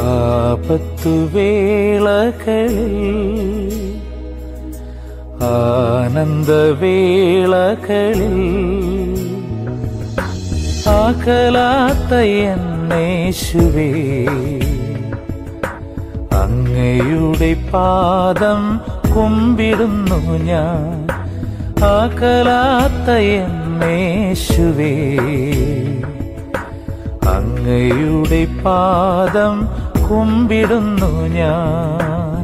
ആപത്തു വേളകളിൽ ആനന്ദവേളകളിൽ ആകലാത്ത എന്നേശുവേ അങ്ങയുടെ പാദം കുമ്പിടുന്നു ഞാൻ ആകലാത്ത എന്നേശുവേ അങ്ങയുടെ പാദം കുമ്പിടുന്നു ഞാൻ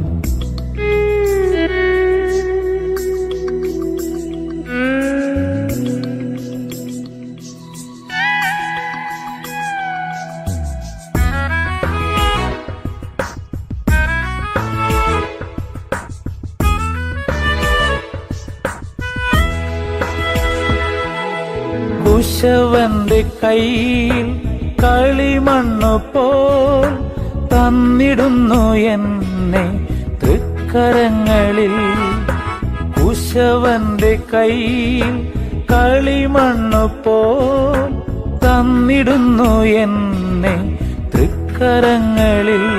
കുശവന്റെ കയ്യിൽ കളിമണ്ണു പോൽ തന്നിടുന്നു എന്നെ തൃക്കരങ്ങളിൽ കുശവന്റെ കയ്യിൽ കളിമണ്ണു പോൽ തന്നിടുന്നു എന്നെ തൃക്കരങ്ങളിൽ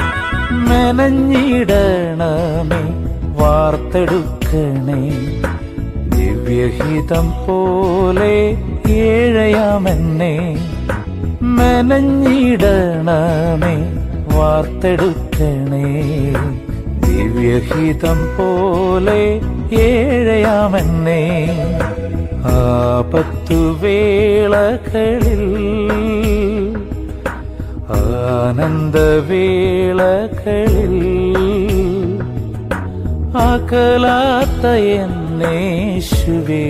മെനഞ്ഞിടണമേ വാർത്തെടുക്കണേ ദിവ്യഹിതം പോലെ ഏഴയാമെന്നെ മെനഞ്ഞിടണമേ വാർത്തെടുക്കണേ ദിവ്യഹിതം പോലെ ഏഴയാമെന്നെ ആപത്തു വേളകളിൽ ആനന്ദവേളകളിൽ അകലാത്ത എന്നേശുവേ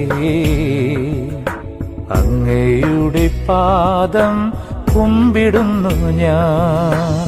അങ്ങയുടെ പാദം കുമ്പിടുന്നു ഞാൻ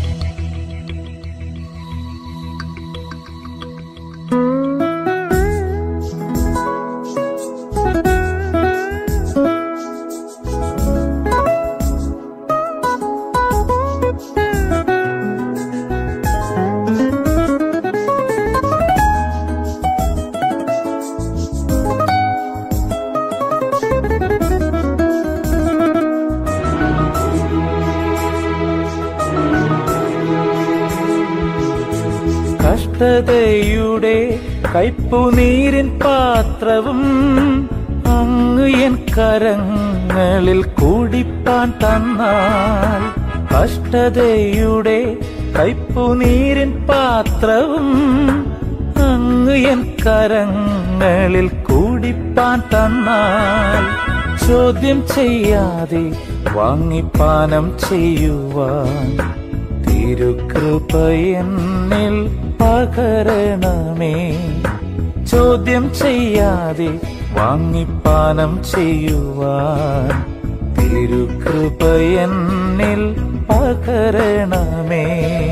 കഷ്ടതയുടെ കയ്പുനീരിൻ പാത്രവും അങ്ങ് എൻ കരങ്ങളിൽ കൂടിപ്പാൻ തന്നാൽ കഷ്ടതയുടെ കയ്പുനീരിൻ പാത്രവും അങ്ങ് എൻ കരങ്ങളിൽ കൂടിപ്പാൻ തന്നാൽ ചോദ്യം ചെയ്യാതെ വാങ്ങിപ്പാനം ചെയ്യുവാൻ തിരുകൃപ എന്നിൽ പകരണമേ ചോദ്യം ചെയ്യാതെ വാങ്ങിപ്പാനം ചെയ്യുവാൻ തിരുകൃപ എന്നിൽ പകരണമേ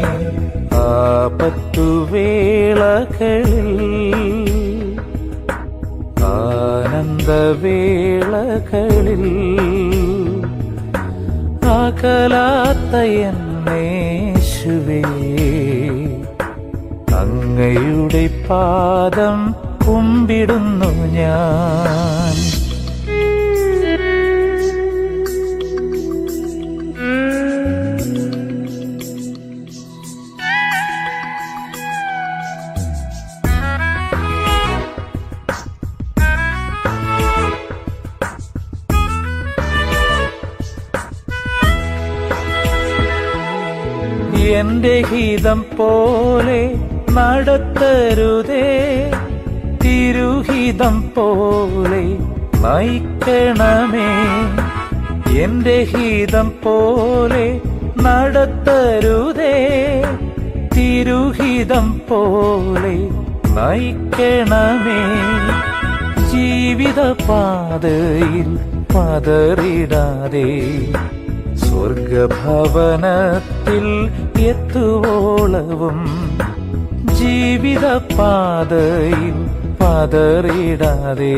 ആപത്തു വേളകളിൽ ആനന്ദവേളകളിൽ അകലാത്ത എന്നേശുവേ അങ്ങയുടെ പാദം കുമ്പിടുന്നു ഞാൻ എന്റെ ഹിതം പോലെ നടത്തരുതേ തിരുഹിതം പോലെ നയിക്കണമേ എന്റെ ഹിതം പോലെ നടത്തരുതേ തിരുഹിതം പോലെ നയിക്കണമേ ജീവിതപാതയിൽ പതറിടാതെ സ്വർഗഭവനത്തിൽ എത്തുവോളവും ജീവിതപാതയിൽ പതറിടാതെ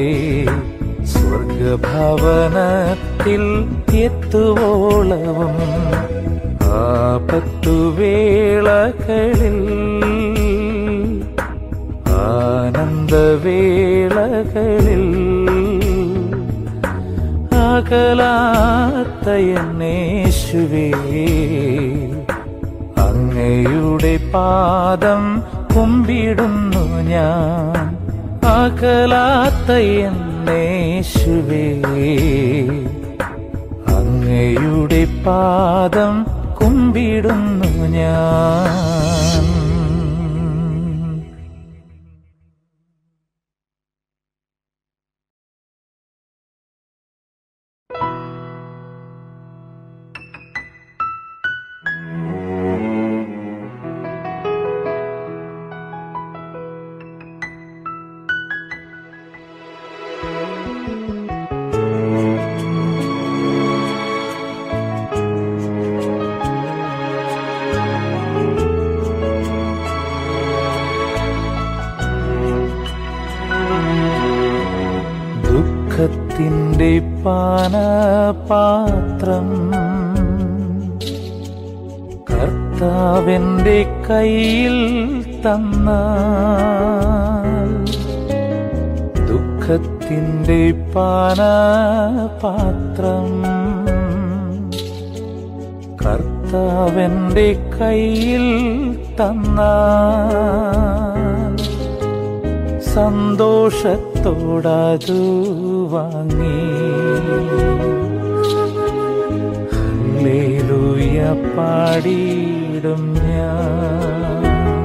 സ്വർഗഭവനത്തിൽ എത്തുവോളവും ആപത്തു വേളകളിൽ ആനന്ദവേളകളിൽ അകലാത്ത എന്നേശുവേ അങ്ങയുടെ പാദം കുമ്പിടുന്നു ഞാൻ അകലാത്ത എന്നേശുവേ അങ്ങയുടെ പാദം കുമ്പിടുന്നു ഞാൻ ദുഃഖത്തിൻ്റെ പാനപാത്രം കർത്താവിൻ്റെ കയ്യിൽ തന്നാൽ ദുഃഖത്തിൻ്റെ പാനപാത്രം കർത്താവിൻ്റെ കയ്യിൽ തന്നാൽ സന്തോഷത്തോടതു വാങ്ങി ഹല്ലേലൂയ പാടിയിടും ഞാൻ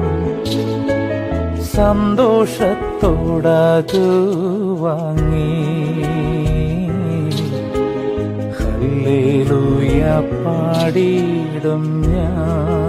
സന്തോഷത്തോടതു വാങ്ങി ഹല്ലേലൂയ പാടിയിടും ഞാൻ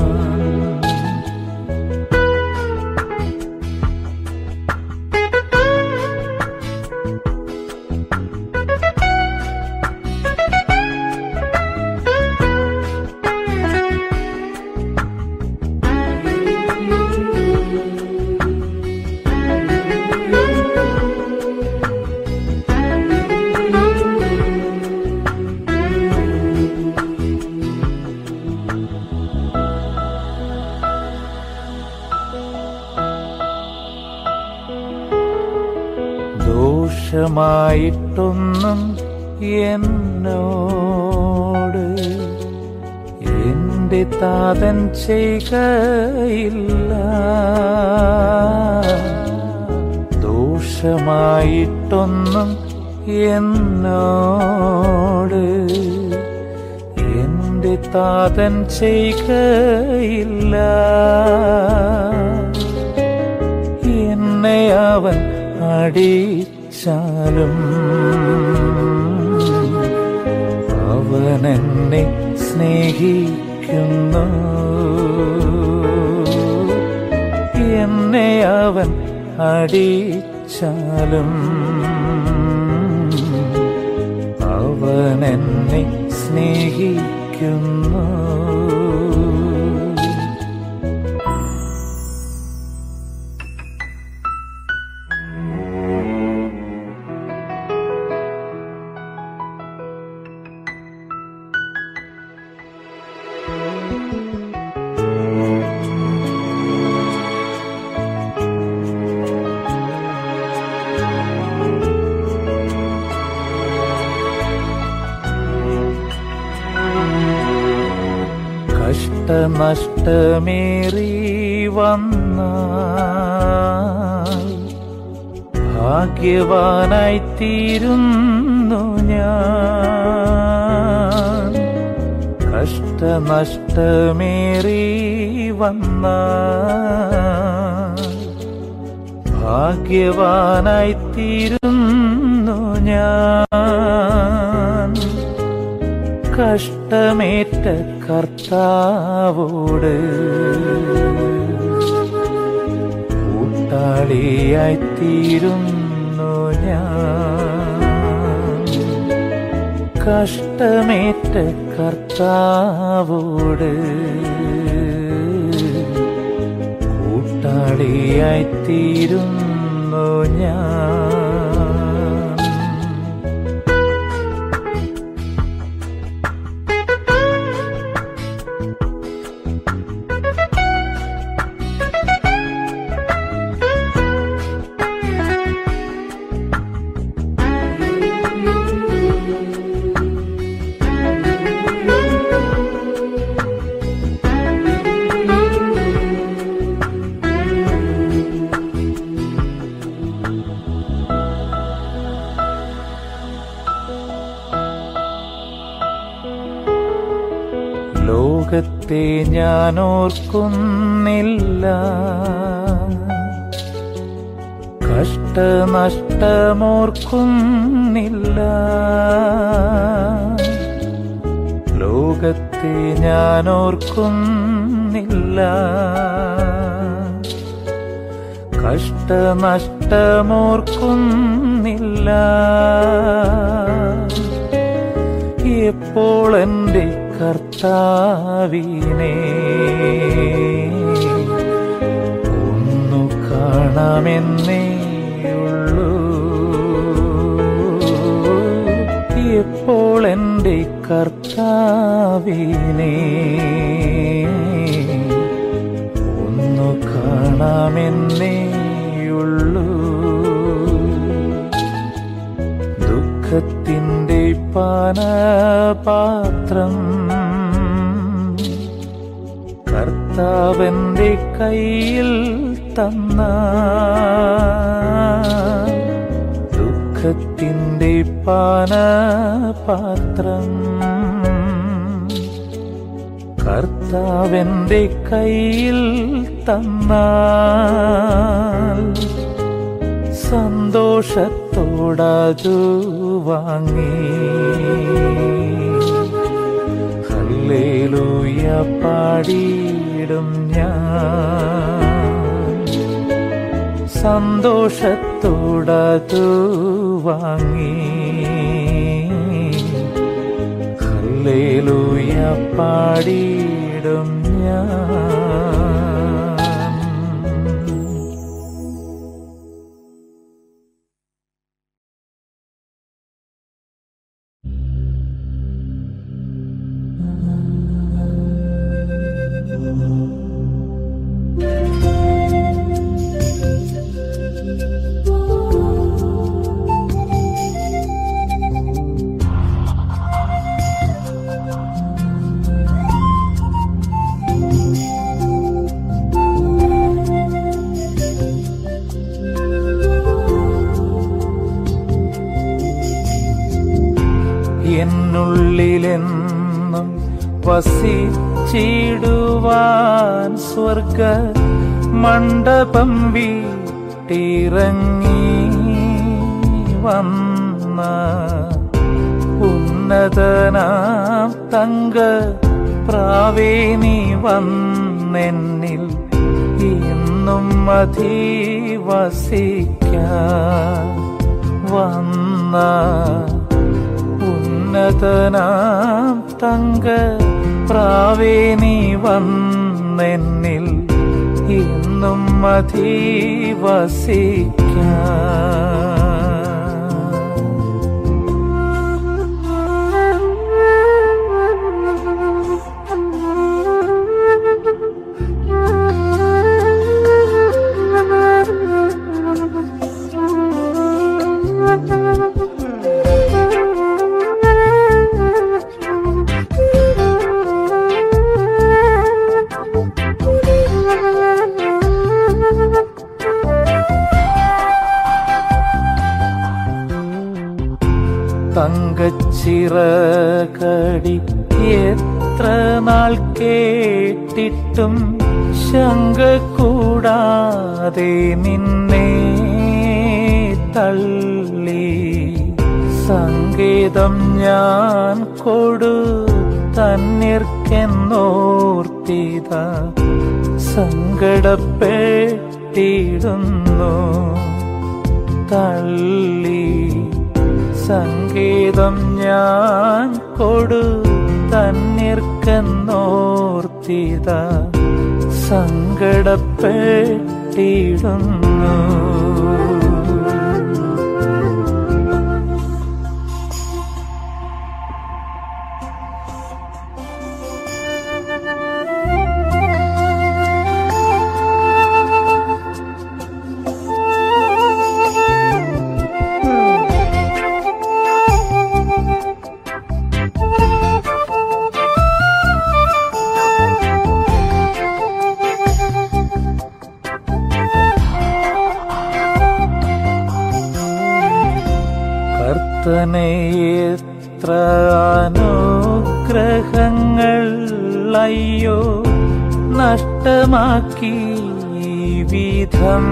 ദോഷമായിട്ടൊന്നും എന്നോട് എന്റെ താതൻ ചെയ്കയില്ല ദോഷമായിട്ടൊന്നും എന്നോട് എന്റെ താതൻ ചെയ്കയില്ല എന്നെ അവൻ അടിച്ചാലും അവൻ എന്നെ സ്നേഹിക്കുന്നു എന്നെ അവൻ അടിച്ചാലും അവൻ എന്നെ സ്നേഹിക്കുന്നു കഷ്ടനഷ്ടമേറി വന്ന ഭാഗ്യവാനായി തീരുന്നു ഞാൻ കഷ്ടനഷ്ടമേറി വന്ന ഭാഗ്യവാനായി തീരുന്നു ഞാൻ കഷ്ടമേറ്റ കർത്താവോട് കൂട്ടാളിയായി തീരുന്നു ഞാൻ കഷ്ടമേറ്റ കർത്താവോട് കൂട്ടാളിയായി തീരുന്നു ഞാൻ ലോകത്തെ ഞാൻ ഓർക്കുന്നില്ല കഷ്ടനഷ്ടമോർക്കുന്നില്ല ലോകത്തെ ഞാൻ ഓർക്കുന്നില്ല കഷ്ടനഷ്ടമോർക്കുന്നില്ല എപ്പോൾ എൻ്റെ കർത്താവിനെ ഒന്നു കാണാമെന്നേ ഉള്ളൂ എപ്പോൾ എൻ്റെ കർത്താവിനെ ഒന്നു കാണാമെന്നേ ഉള്ളൂ ദുഃഖത്തിൻ്റെ പാനപാത്രം കർത്താവന്റെ കയ്യിൽ തന്ന ദുഃഖത്തിൻ്റെ പാനപാത്രം കർത്താവന്റെ കയ്യിൽ തന്നാൽ സന്തോഷത്തോടതു വാങ്ങി ഹല്ലേലൂയ പാടിയിടും ഞാൻ സന്തോഷത്തോടതു വാങ്ങി ഹല്ലേലൂയ പാടിയിടും ഞാൻ എന്നുള്ളിലെന്നും വസിച്ചിടുവാൻ സ്വർഗ മണ്ഡപം വീട്ടിറങ്ങി വന്ന ഉന്നതനാം തങ്ക പ്രാവേണി വന്നെന്നിൽ ഇന്നും അധിവസിക്കാൻ വന്ന ഉന്നതനാം തങ്ക പ്രാവേണി വന്നെന്നിൽ ഇന്നും അധിവസിക്കാൻ തങ്കച്ചിറകടി എത്ര നാൾ കേട്ടിട്ടും ശങ്ക കൂടാതെ നിന്നെ തള്ളി സങ്കേതം ഞാൻ കൊടു തന്നിർക്കെന്നോർത്തിത സങ്കടപ്പെട്ടിടുന്നു തള്ളി സംഗീതം ഞാൻ കൊടു തന്നിർക്കെന്നോർത്തിത സങ്കടപ്പെട്ടിടുന്നു കർത്തനെ എത്ര അനുഗ്രഹങ്ങൾ അയ്യോ നഷ്ടമാക്കി വിധം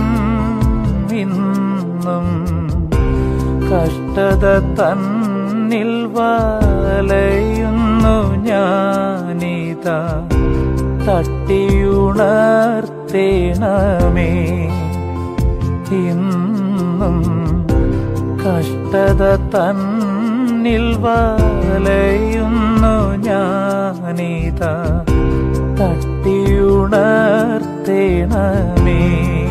ഇന്നും കഷ്ടത തന്നിൽ വലയുന്നു ഞാനിതാ തട്ടിയുണർത്തേണമേ ഇന്നും കഷ്ടത തന്നിൽ വലയുന്നു ഞാനിതാ തട്ടിയുണർത്തേണമേ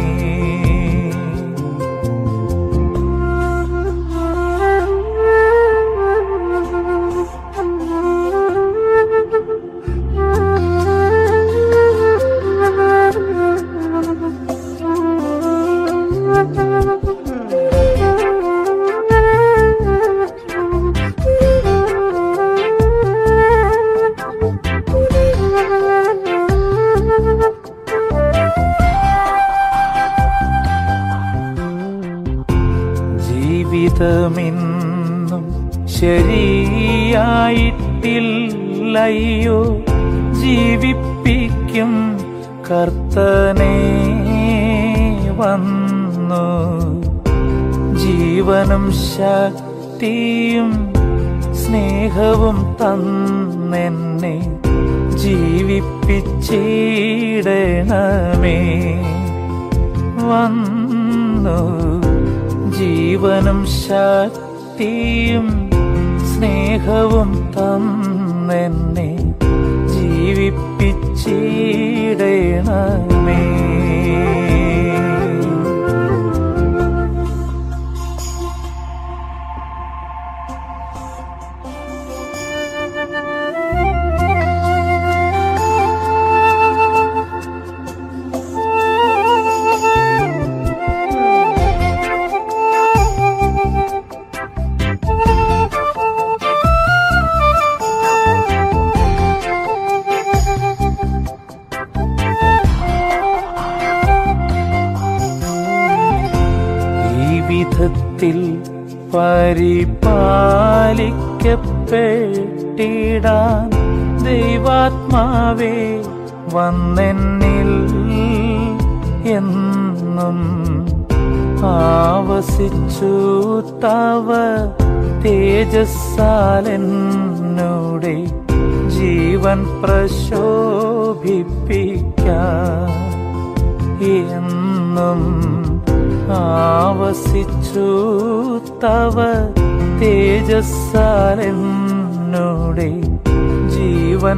ജീവിതമെന്നും ശരിയായിട്ടില്ലയോ ജീവിപ്പിക്കും കർത്തനെ വന്നു ജീവനും ശക്തിയും സ്നേഹവും തന്നെന്നെ ജീവിപ്പിച്ചിടണമേ വന്നു ജീവനും ശക്തിയും സ്നേഹവും തന്നെന്നെ ജീവിപ്പിച്ചിടണമേ ഈ വിധത്തിൽ പരിപാലിക്കപ്പെട്ടിടാൻ ദൈവാത്മാവേ വന്നെന്നിൽ എന്നും ആവസിച്ചു തവ തേജസ്സാലെന്നോടെ ജീവൻ പ്രശോഭിപ്പിക്കാൻ എന്നും ആവസിച്ചു തവ തേജസ്സാലെന്നോടെ ജീവൻ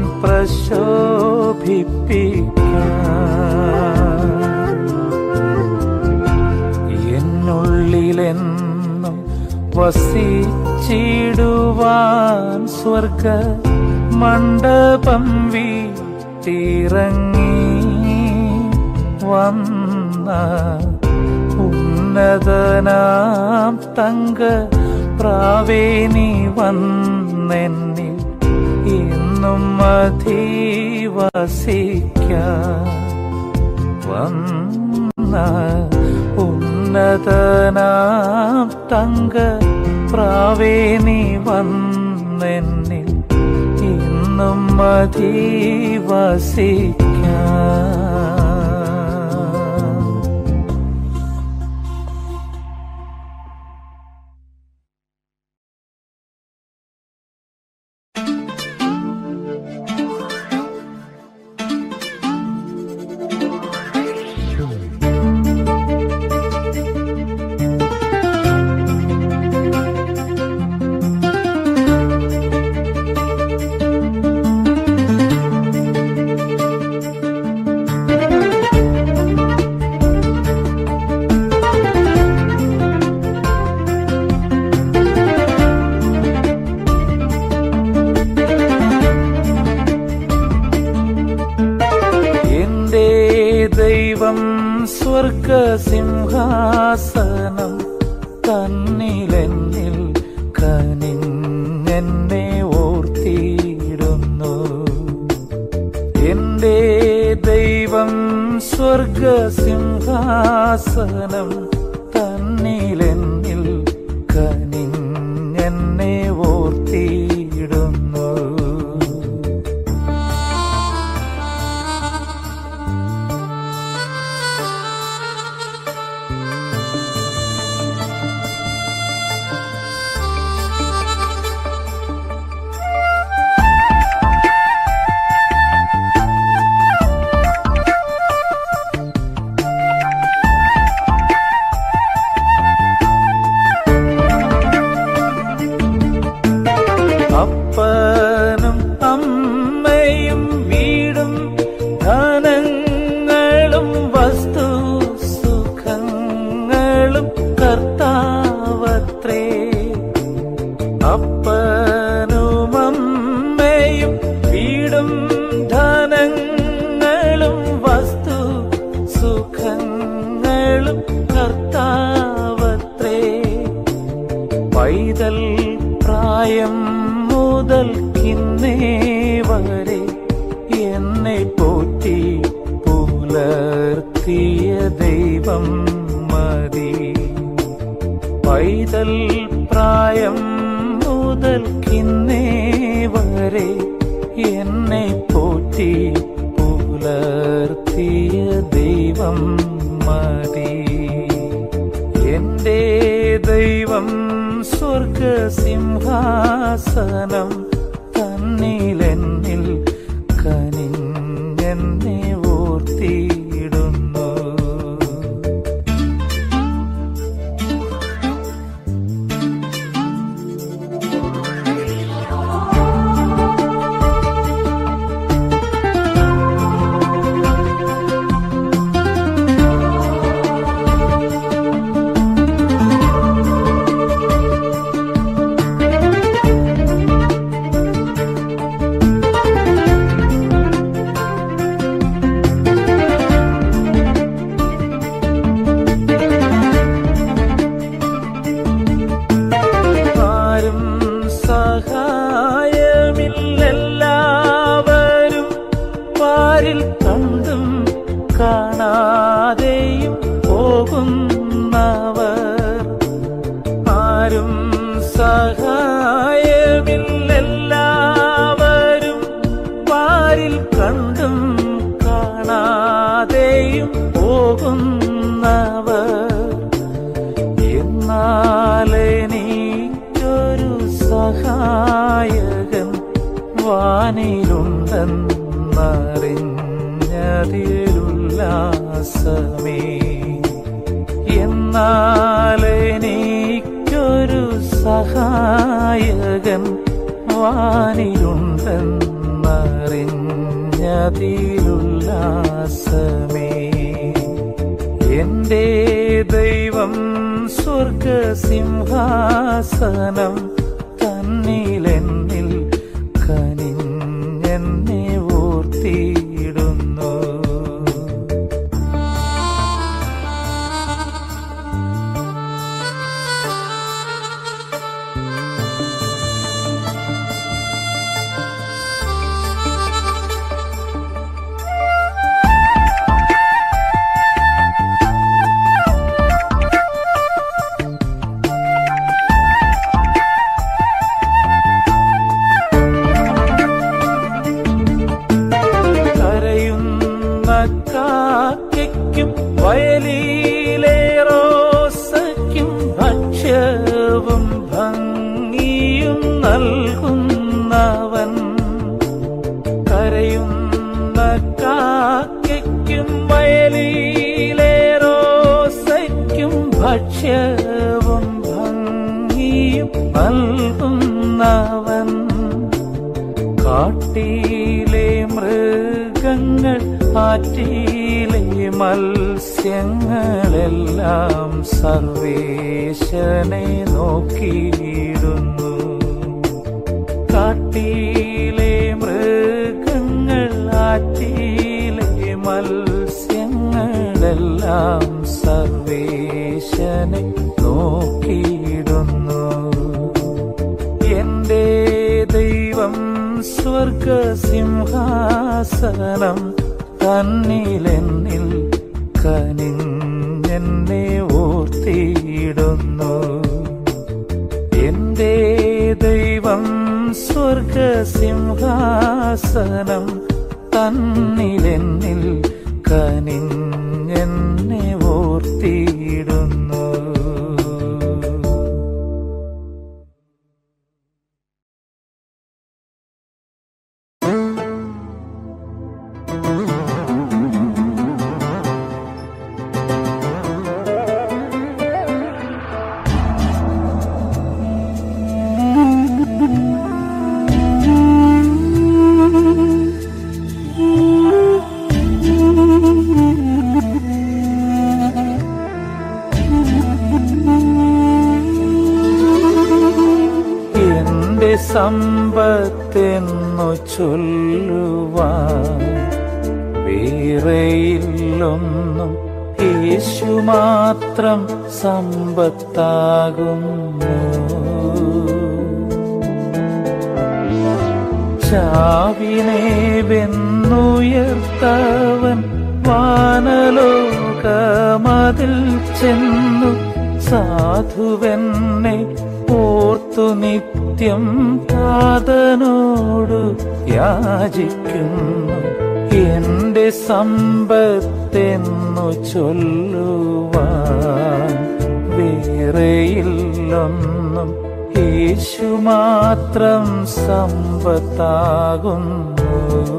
പ്രശോഭിപ്പിക്കാൻ എന്നുള്ളിലെന്നും വസിച്ചിടുവാൻ സ്വർഗ മണ്ഡപം വീട്ടിറങ്ങി വന്ന ഉന്നതനാം തങ്ക പ്രാവേനി വന്നെന്നിൽ ഇന്നും അധിവസിക്കാൻ വന്ന ഉന്നതനാം തങ്ക പ്രാവേനി വന്നെന്നിൽ ഇന്നും അധിവസിക്കാൻ എന്റെ ദൈവം സ്വർഗസിംഹാസനം തന്നിലെന്നിൽ കനിഞ്ഞെന്നെ ഓർത്തിയിടുന്നു എന്റെ ദൈവം സ്വർഗസിംഹാസനം തന്നിലെന്നിൽ കനിഞ്ഞെന്നെ ഓർത്തിയിടുന്നു പോറ്റി പുലർത്തിയ ദൈവം മതി പൈതൽ പ്രായം മുതൽക്കിന്നേ വരെ എന്നെ പോറ്റി പുലർത്തിയ ദൈവം മതി എന്റെ ദൈവം സ്വർഗസിംഹാസനം തന്നിലെന്നിൽ കനിഞ്ഞെന്നെ ഓർത്തിയിടുന്നു ആരും സഹായമില്ലെല്ലാവരും പാരിൽ കണ്ടും കാണാതെയും പോകുന്നവർ ആരും സഹായമില്ലെല്ലാവരും പാരിൽ കണ്ടും കാണാതെയും പോകുന്നവർ എന്നാലെനിക്കൊരു സഹായകൻ വാനിലുണ്ടെന്നറിഞ്ഞതിലുല്ലാസമേ എന്നാലെനിക്കൊരു സഹായകൻ വാനിലുണ്ടെന്നറിഞ്ഞതിലുല്ലാസമേ എന്റെ ദൈവം സ്വർഗസിംഹാസനം തന്നിലെന്നിൽ കനിഞ്ഞെന്നെ ഓർത്തിയിടുന്നു കരയുന്ന കാക്കയ്ക്കും വയലിലെ റോസയ്ക്കും ഭക്ഷ്യവും ഭംഗിയും നൽകുന്നവൻ കരയുന്ന കാക്കയ്ക്കും വയലിലെ റോസയ്ക്കും ഭക്ഷ്യവും ഭംഗിയും നൽകുന്നവൻ കാട്ടിയിലെ മൃഗങ്ങൾ ആറ്റിയിലെ മത്സ്യങ്ങളെല്ലാം സർവേശനെ നോക്കിയിടുന്നു കാട്ടിയിലെ മൃഗങ്ങൾ ആറ്റിയിലെ മത്സ്യങ്ങളെല്ലാം സർവേശനെ നോക്കിയിടുന്നു എന്റെ ദൈവം സ്വർഗസിംഹാസനം തന്നിലെന്നിൽ കനിഞ്ഞെന്നെ ഓർത്തിയിടുന്നു എന്റെ ദൈവം സ്വർഗസിംഹാസനം തന്നിലെന്നിൽ കനിഞ്ഞെന്നെ ഓർത്തിയിടുന്നു എന്റെ സമ്പത്തെന്നു ചൊല്ലുവാൻ വേറെയില്ലൊന്നും യേശു മാത്രം സമ്പത്താകുന്നു ചാവിനെ വെന്ന എന്നുയർത്തവൻ വാനലോകമതിൽ ചെന്നു സാധുവെന്നെ ഓർത്തു നിത്യം താതനോടു യാചിക്കുന്നു എന്റെ സമ്പത്തെന്നു ചൊല്ലുവാൻ വേറെയില്ലൊന്നും യേശു മാത്രം സമ്പത്താകുന്നു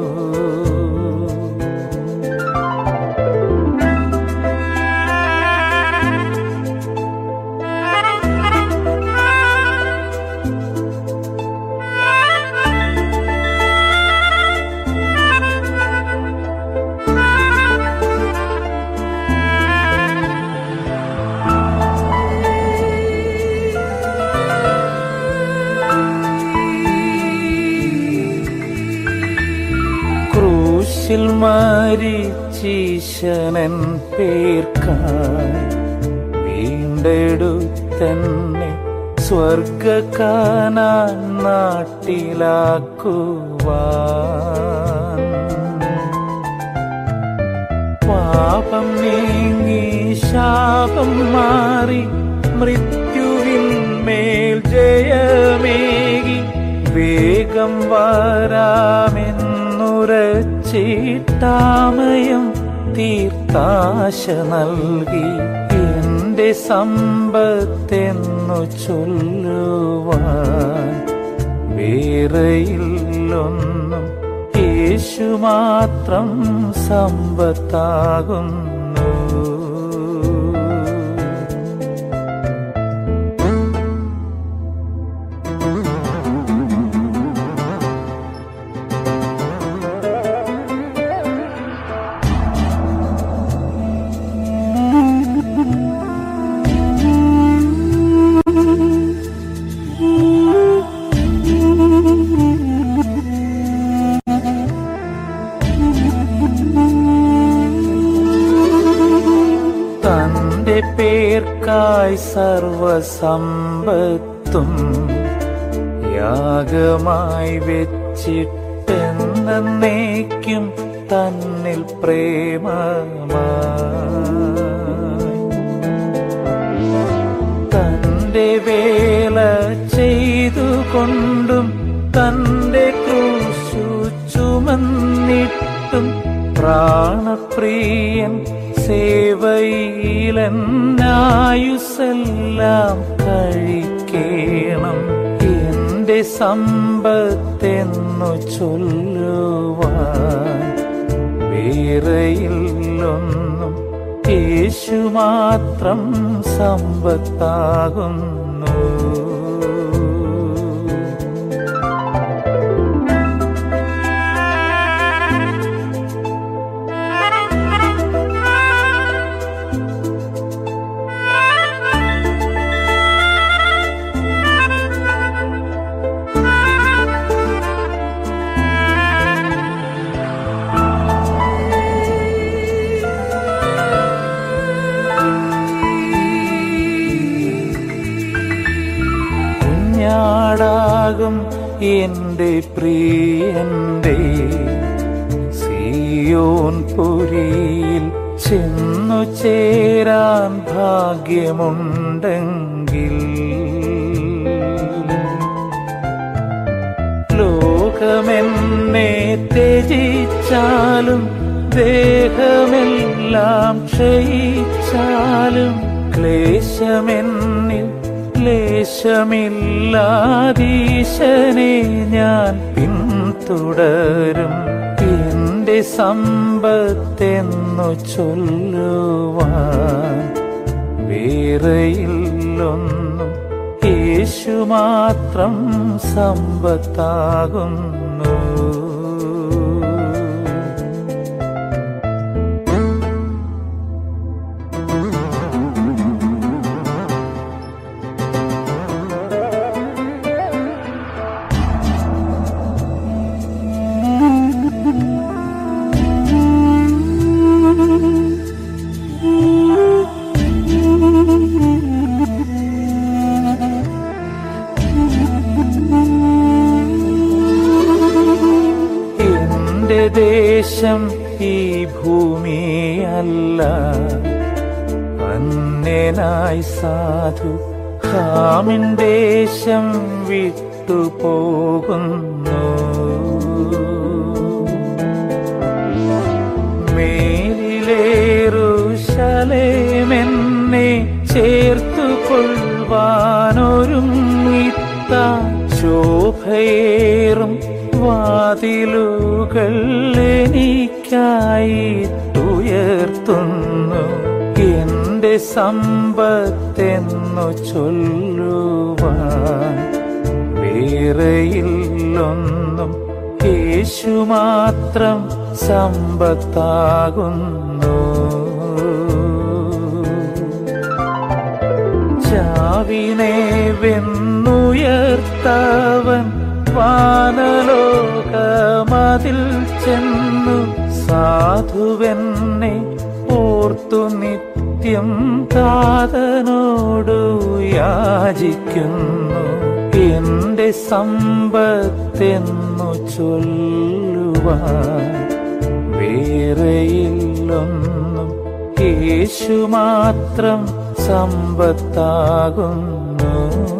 ക്രൂശിൽ മരിച്ചീശനൻ പേർക്കായി വീണ്ടെടുത്തന്നെ സ്വർഗക്കാനാൻ നാട്ടിലാക്കുവാൻ പാപം നീങ്ങി ശാപം മാറി മൃത്യുവിൻ മേൽ ജയമേകി വേഗം വരാമെന്നുരച്ചിട്ടാമയം തീർത്താശ നൽകി എന്റെ സമ്പത്തെന്നു ചൊല്ലുവാൻ വേറെയില്ലൊന്നും യേശു മാത്രം സമ്പത്താകുന്നു തന്റെ പേർക്കായി സർവസമ്പത്തും യാഗമായി വെച്ചിട്ടെന്നേക്കും തന്നിൽ പ്രേമമായി തന്റെ വേല ചെയ്തുകൊണ്ടും തന്റെ ക്രൂശു ചുമന്നിട്ടും പ്രാണപ്രിയൻ സേവയിലെന്നായുസെല്ലാം കഴിക്കേണം എന്റെ സമ്പത്തെന്നു ചൊല്ലുവാൻ വേറെയില്ലൊന്നും യേശു മാത്രം സമ്പത്താകുന്നു കുഞ്ഞാടാകും എന്റെ പ്രിയന്റെ സിയോൻ പുരിയിൽ ചെന്നു ചേരാൻ ഭാഗ്യമുണ്ടെങ്കിൽ ലോകമെന്നെ ത്യജിച്ചാലും ദേഹമെല്ലാം ക്ഷയിച്ചാലും ക്ലേശമെന്നിൽ ക്ലേശമില്ലാതീശനെ ഞാൻ പിന്തുടരും എന്റെ സമ്പത്തെന്നു ചൊല്ലുവാൻ വേറെയില്ലൊന്നും യേശു മാത്രം സമ്പത്താകുന്നു ഭൂമിയല്ല അന്യനായി സാധു ഹാമിൻ ദേശം വിട്ടുപോകുന്നു മേലിലേറുശലേമെന്നെ ചേർത്തു കൊള്ളുവാനൊരുങ്ങിത്ത ശോഭയേറും വാതിലുകൾ എനിക്കായിട്ടുയർത്തുന്നു എന്റെ സമ്പത്തെന്നു ചൊല്ലുവാൻ വേറെയില്ലൊന്നും യേശു മാത്രം സമ്പത്താകുന്നു ചാവിനെ വെന്നുയർത്തവൻ വാനലോകമതിൽ ചെന്നു സാധുവെന്നെ ഓർത്തു നിത്യം താതനോടു യാചിക്കുന്നു എന്റെ സമ്പത്തെന്നു ചൊല്ലുവാൻ വേറെയില്ലൊന്നും യേശു മാത്രം സമ്പത്താകുന്നു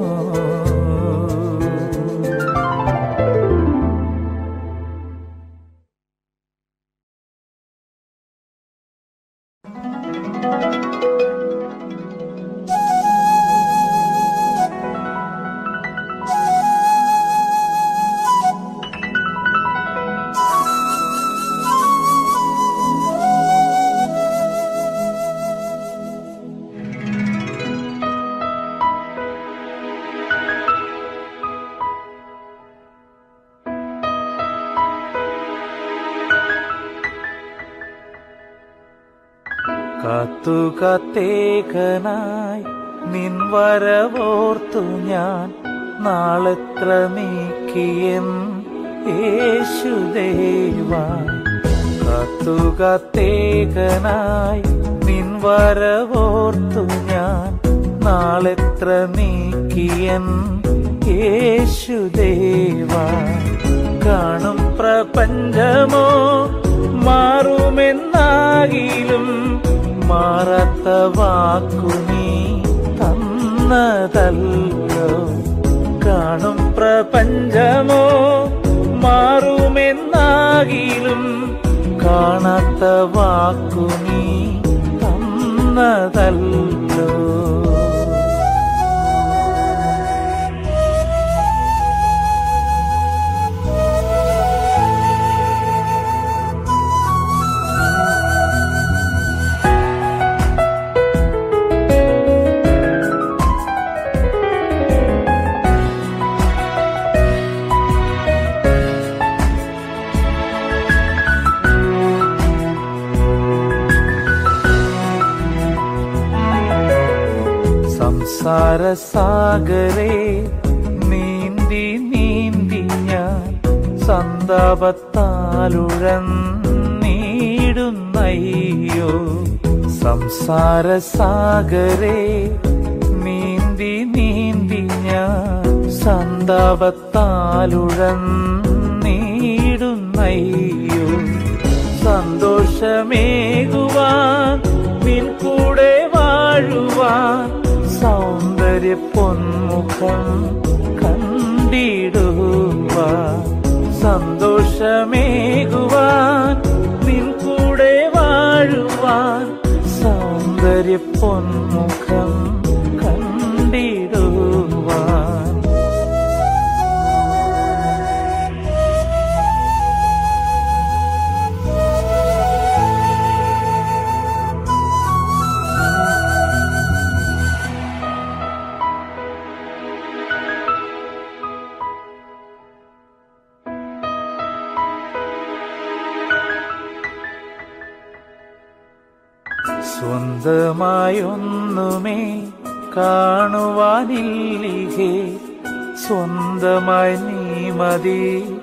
കാത്തു കാത്തേകനായി നിൻ വരവോർത്തു ഞാൻ നാളെത്ര നീക്കിയൻ യേശുദേവ കാത്തു കാത്തേകനായി നിൻ വരവോർത്തു ഞാൻ നാളെത്ര നീക്കിയൻ യേശുദേവ കാണും പ്രപഞ്ചമോ മാറുമെന്നാകിലും മാറാത്ത വാക്കു നീ തന്നതല്ലോ കാണും പ്രപഞ്ചമോ മാറുമെന്നാകിലും കാണാത്ത വാക്കു നീ തന്നതല്ലോ സംസാരസാഗരേ നീന്തി നീന്തി ഞാൻ സന്താപത്താലുഴന്നീടുന്നയ്യോ സംസാരസാഗരേ നീന്തി നീന്തി ഞാൻ സന്താപത്താലുഴന്നീടുന്നയ്യോ സന്തോഷമേകുവാൻ നിൻ കൂടെ വാഴുവാൻ സൗന്ദര്യ പൊന്മുഖം കണ്ടിടുവാൻ സന്തോഷമേകുവാൻ നിൻ കൂടെ വാഴുവാൻ സൗന്ദര്യ പൊന്മുഖം കണ്ടിടുവാൻ സ്വന്തമായൊന്നുമേ കാണുവാനില്ലിഹേ സ്വന്തമായി നീ മതി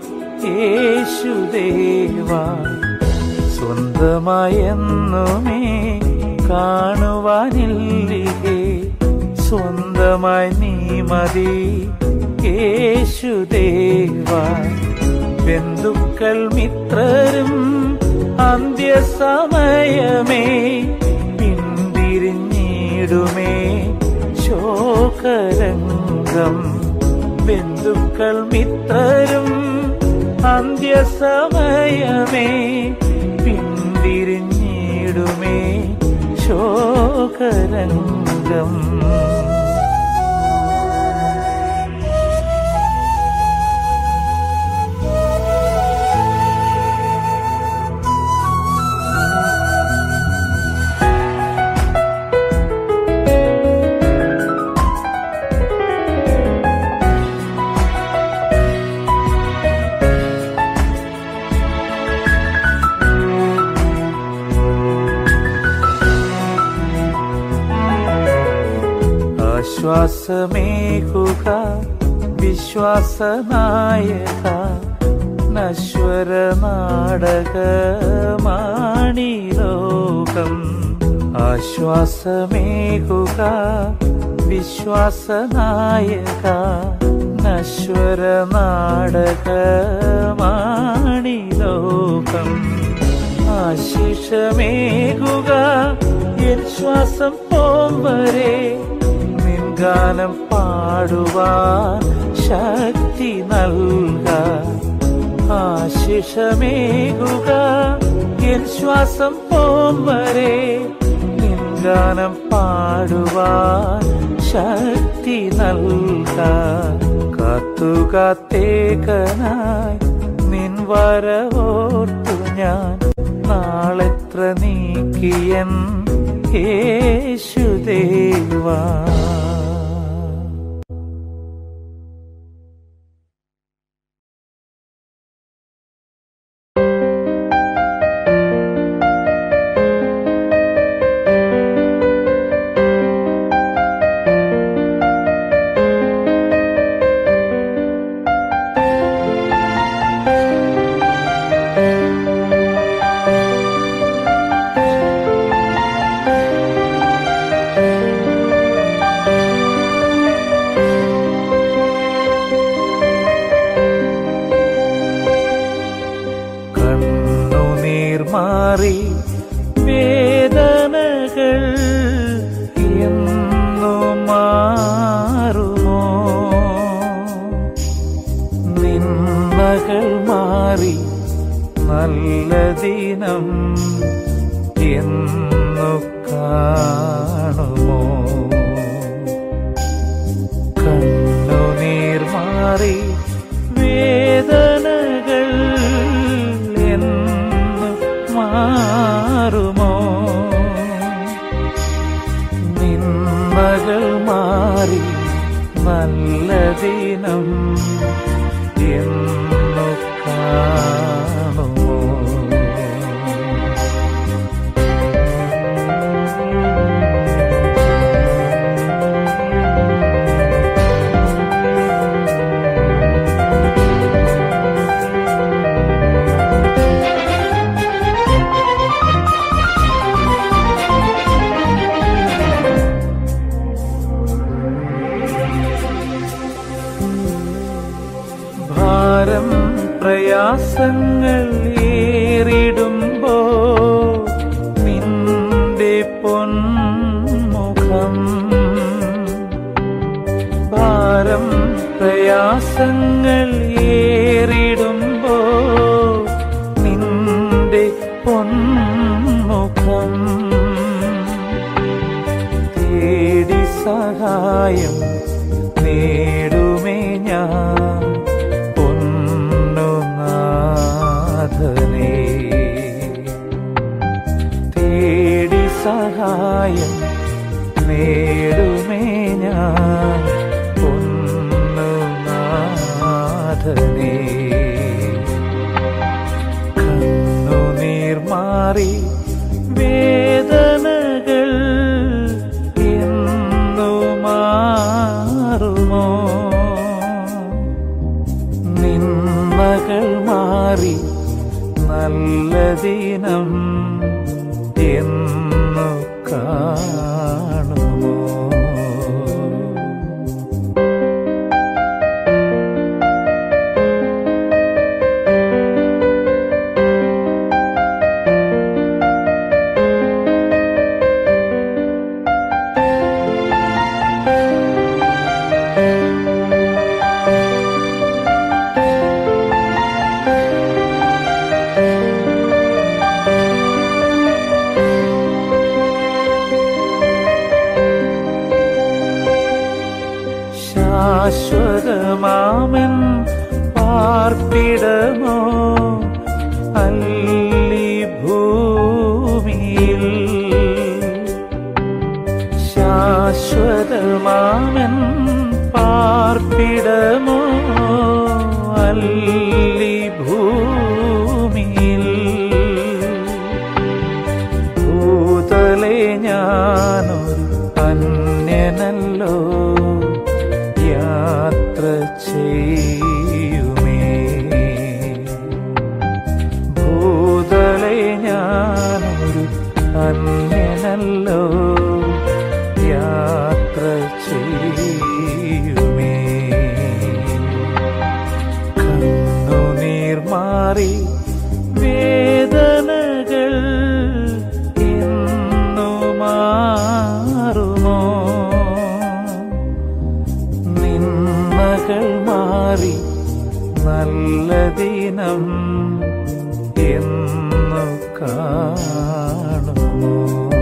യേശുദേവ സ്വന്തമായി എന്നുമേ കാണുവാനില്ലിഹേ സ്വന്തമായി നീ മതി യേശുദേവ ബന്ധുക്കൾ മിത്രരും അന്ത്യസമയമേ പിന്തിരിഞ്ഞിടുമേ ശോകരംഗം ബന്ധുക്കൾ മിത്രരും അന്ത്യസമയമേ പിന്തിരിഞ്ഞിടുമേ ശോകരംഗം ആശ്വാസമേകുക വിശ്വാസനായക നശ്വര നാടകമാണി ലോകം ആശ്വാസമേകുക വിശ്വാസനായക നശ്വര നാടകമാണി ലോകം ആശിഷമേകുക എൻ ശ്വാസം പോം വരെ നിൻഗാനം പാടുവാൻ ശക്തി നൽക ആശിഷമേകുക എൻ ശ്വാസം പോം വരെ നിൻഗാനം പാടുവാൻ ശക്തി നൽക കാത്തുകാത്തേകനായി നിൻ വരവോർത്തു ഞാൻ നാളെത്ര നീക്കിയൻ യേശുദേവാ കണ്ണുനീർ മാറി വേദനകൾ എന്നു മാറുമോ നിന്മകൾ മാറി നല്ല ദിനം എന്നു കാണുമോ കണ്ണുനീർ മാറി വേദനകൾ എന്ന് മാറുമോ നിന്മകൾ മാറി നല്ല ദിനം എന്നു കാണുമോ ഭാരം പ്രയാസങ്ങൾ ഏറിടുമ്പോ നിന്റെ പൊന്മുഖം ഭാരം പ്രയാസങ്ങൾ ഏറിടുമ്പോ നിന്റെ പൊന്മുഖം തേടി സഹായം നേടുമേ ഞാൻ പൊന്നുനാഥനേ തേടി സഹായം നേടുമേ ഞാൻ പൊന്നുനാഥനേ കണ്ണുനീർ മാറി വേദനകൾ എന്നു മാറുമോ നിന്മകൾ മാറി നല്ല ദിനം എന്നു കാണുമോ ശാശ്വതമാമൻ പാർപ്പിടമോ അല്ലി ഭൂമിയിൽ ശാശ്വതമാമൻ പാർപ്പിടമോ അല്ലി ഭൂമിയിൽ ഭൂതലെ ഞാനൊരു അന്യനല്ലോ യാത്ര ചെയ്യുമേ ഭൂതലെ ഞാനൊരു അന്യനല്ലോ യാത്ര ചെയ്യുമേ കണ്ണുനീർ മാറി വേദനകൾ എന്നു മാറുമോ നിന്നകൾ മാറി നല്ല ദിനം എന്നു കാണുമോ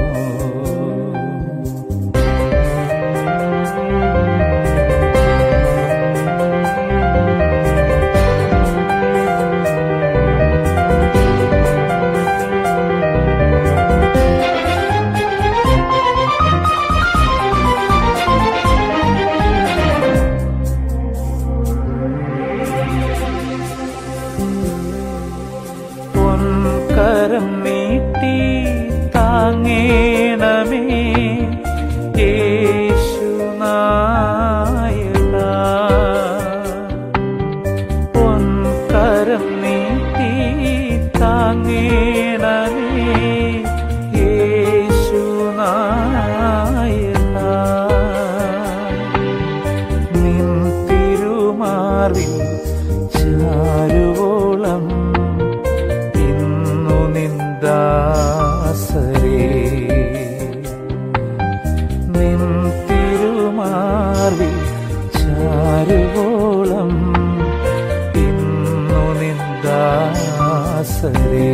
പൊൻകരം നീട്ടി താങ്ങേണമേ യേശുനായക പൊൻകരം നീട്ടി താങ്ങേണമേ യേശുനായക നിൻ തിരുമാറിൽ ചാരുവോളം ഇന്നു നിന്ദാസരേ നിൻ തിരുമാറിൽ ചാരുവോളം ഇന്നു നിന്ദാസരേ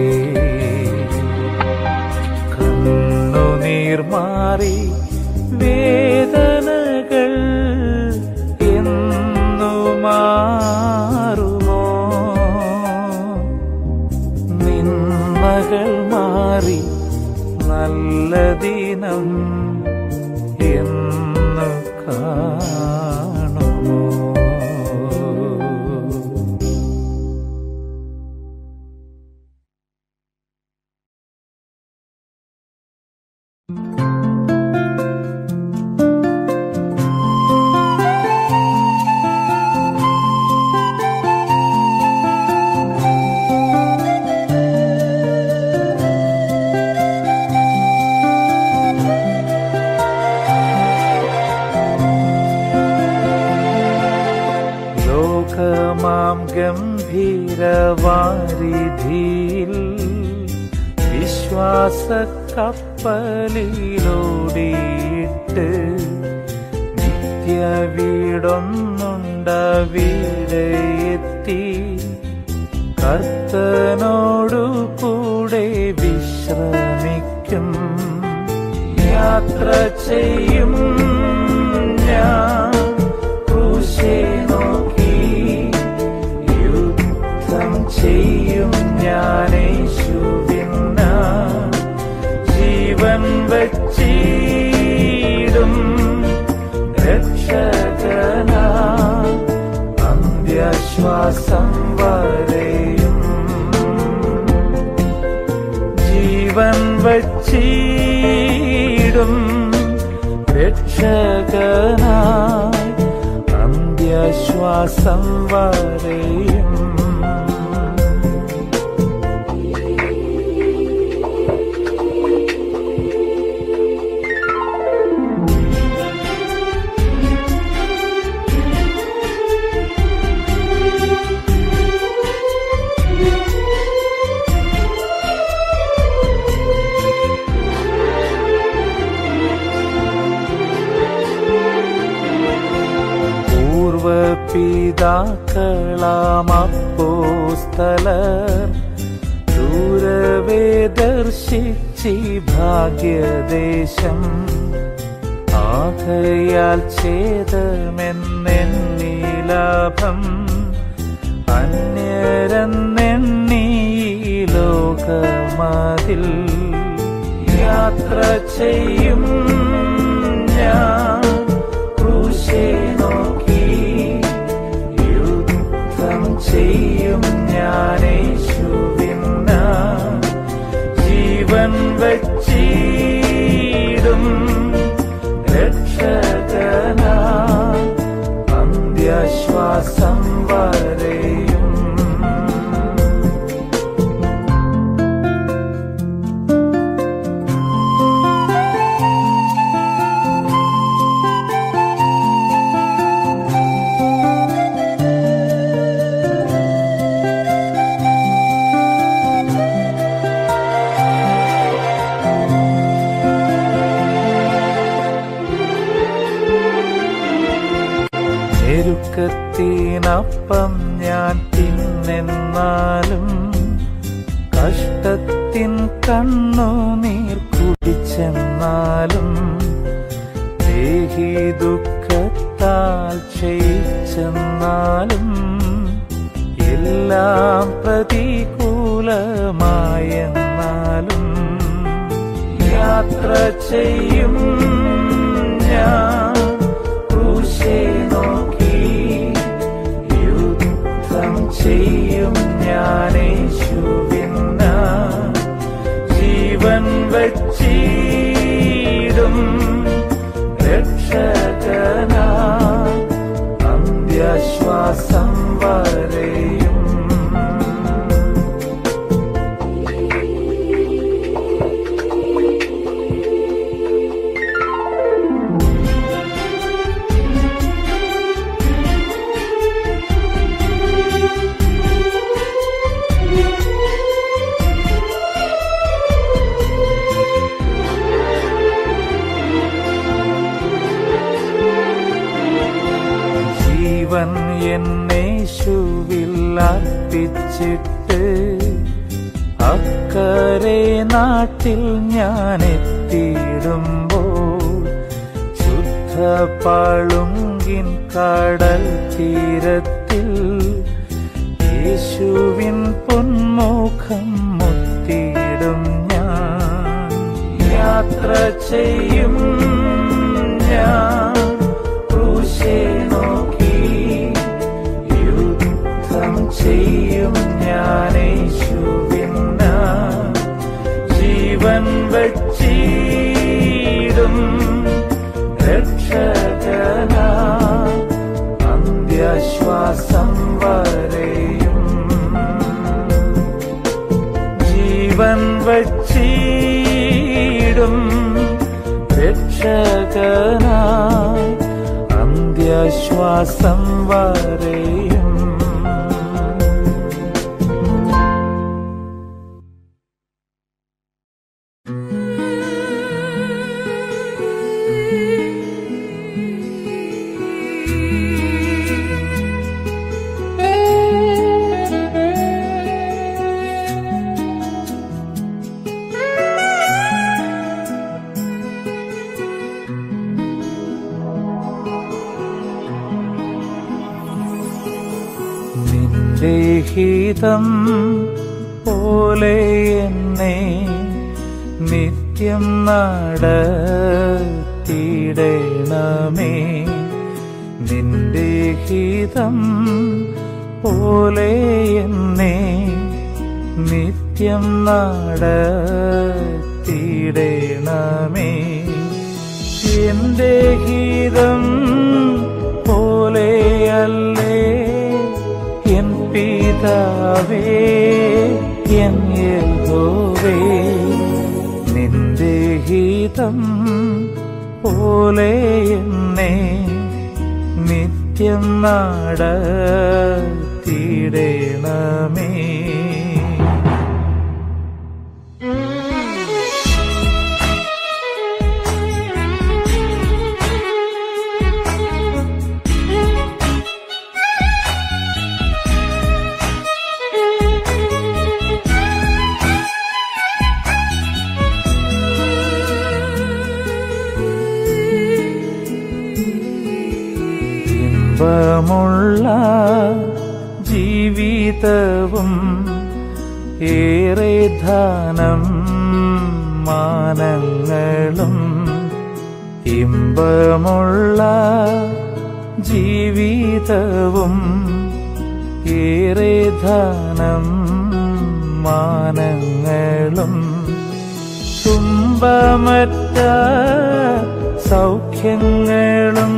കണ്ണുനീർ മാറി വേദനകൾ എന്നു മാറുമോ നിന്മകൾ മാറി നല്ല ദിനം എന്നു കാണുമോ ലോകമാം ഗംഭീരവാരിധിയിൽ വിശ്വാസ കപ്പലിലോടിയിട്ട് നിത്യ വീടൊന്നുണ്ടവിടെ എത്തി കർത്തനോടു കൂടെ വിശ്രമിക്കും യാത്ര ചെയ്യും ഞാൻ ക്രൂശെ നോക്കി യുദ്ധം ചെയ്യും ഞാനേശുവിന്ന ജീവൻ വച്ചിടും രക്ഷകന അന്ത്യശ്വാസം വരെയും ജീവൻ വച്ചിടും രക്ഷകനായി അന്ത്യശ്വാസം വരെയും പൂർവപിതാക്കളാമപ്പോസ്തലർ ദൂരവേ ദർശിച്ചി ഭാഗ്യദേശം ആകയാൽ ഛേദമെന്നെണ്ണി ലാഭം അന്യരെന്നെണ്ണി ഈ ലോകമതിൽ യാത്ര ചെയ്യും ഞാൻ ക്രൂശെ നോക്കി യുദ്ധം ചെയ്യും ഞാൻ യേശുവിന ജീവൻ വച്ചിടും രക്ഷകനാ അന്ത്യശ്വാസം വരെയും ഞെരുക്കത്തിനപ്പം ഞാൻ തിന്നെന്നാലും കഷ്ടത്തിൻ കണ്ണുനീർ കുടിച്ചെന്നാലും ദേഹി ദുഃഖത്താൽ ക്ഷയിച്ചെന്നാലും എല്ലാം പ്രതികൂലമായെന്നാലും യാത്ര ചെയ്യും ഞാൻ ക്രൂശെ നോക്കി യുദ്ധം ചെയ്യും ഞാൻ യേശുവിന ജീവൻ വച്ചിടും രക്ഷകനാ അന്ത്യശ്വാസം വരെയും ജീവൻ എന്നേശുവിൽ അർപ്പിച്ചിട്ട് അക്കരെ നാട്ടിൽ ഞാൻ എത്തിയിടുമ്പോൾ ശുദ്ധ പളുങ്കിൻ കടൽ തീരത്തിൽ യേശുവിൻ പൊന്മുഖം മുത്തിയിടും ഞാൻ യാത്ര ചെയ്യും ഞാൻ ക്രൂശെ നോക്കി യുദ്ധം ചെയ്യും ഞാൻ യേശുവിന ജീവൻ വച്ചിടും രക്ഷകനാ അന്ത്യശ്വാസം വരെയും ജീവൻ വച്ചിടും രക്ഷകനാ അന്ത്യശ്വാസം വരെയും നിന്റെ ഹിതം പോലെ എന്നെ നിത്യം നടത്തിയിടണമേ നിന്റെ ഹിതം പോലെ എന്നെ നിത്യം നടത്തിയിടണമേ എന്റെ ഹിതം പോലെയല്ലേ എൻ പിതാവേ എൻ യഹോവേ നിന്റെ ഹിതം പോലെ എന്നെ നിത്യം നടത്തിയിടണമേ ഇമ്പമുള്ള ജീവിതവും ഏറെ ധനം മാനങ്ങളും ഇമ്പമുള്ള ജീവിതവും ഏറെ ധനം മാനങ്ങളും തുമ്പമറ്റ സൗഖ്യങ്ങളും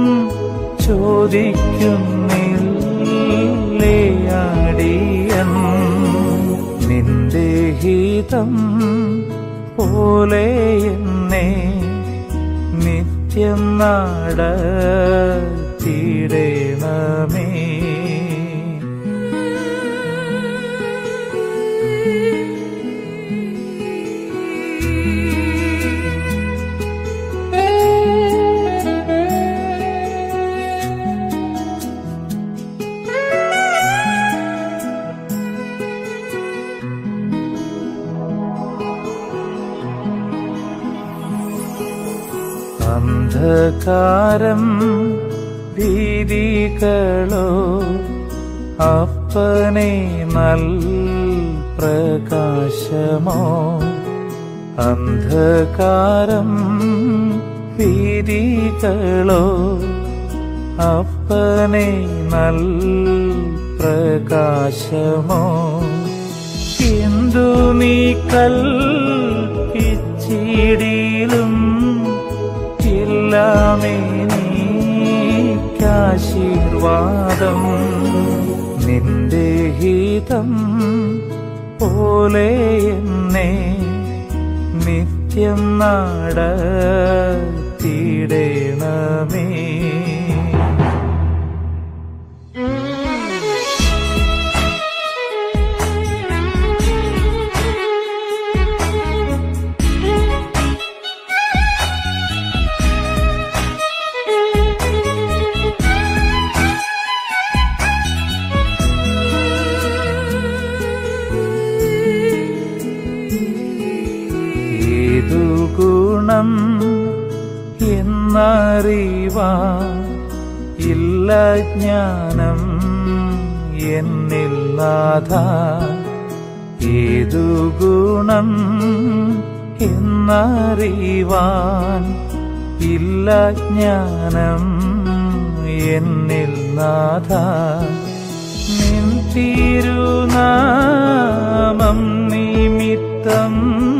ചോദിക്കുന്നില്ലേയാടിയൻ നിന്റെ ഹിതം പോലെ എന്നെ നിത്യം നാട തീടേണമേ അന്ധകാരം ഭീതികളോ അപ്പനെ നൽ പ്രകാശമോ അന്ധകാരം ഭീതികളോ അപ്പനെ നൽ പ്രകാശമോ എന്തു നീ കൽപ്പിച്ചിടിലും എല്ലാമേ നീക്കാശീർവാദം നിന്റെ ഹിതം പോലെ എന്നെ നിത്യം നാട തീടേണമേ ഏതു ഗുണം എന്നറിവാ ഇല്ല ജ്ഞാനം എന്നിൽ നാഥ ഏതു ഗുണം എന്നറിവാൻ ഇല്ല ജ്ഞാനം എന്നിൽ നാഥ നിൻ തിരുനാമം നിമിത്തം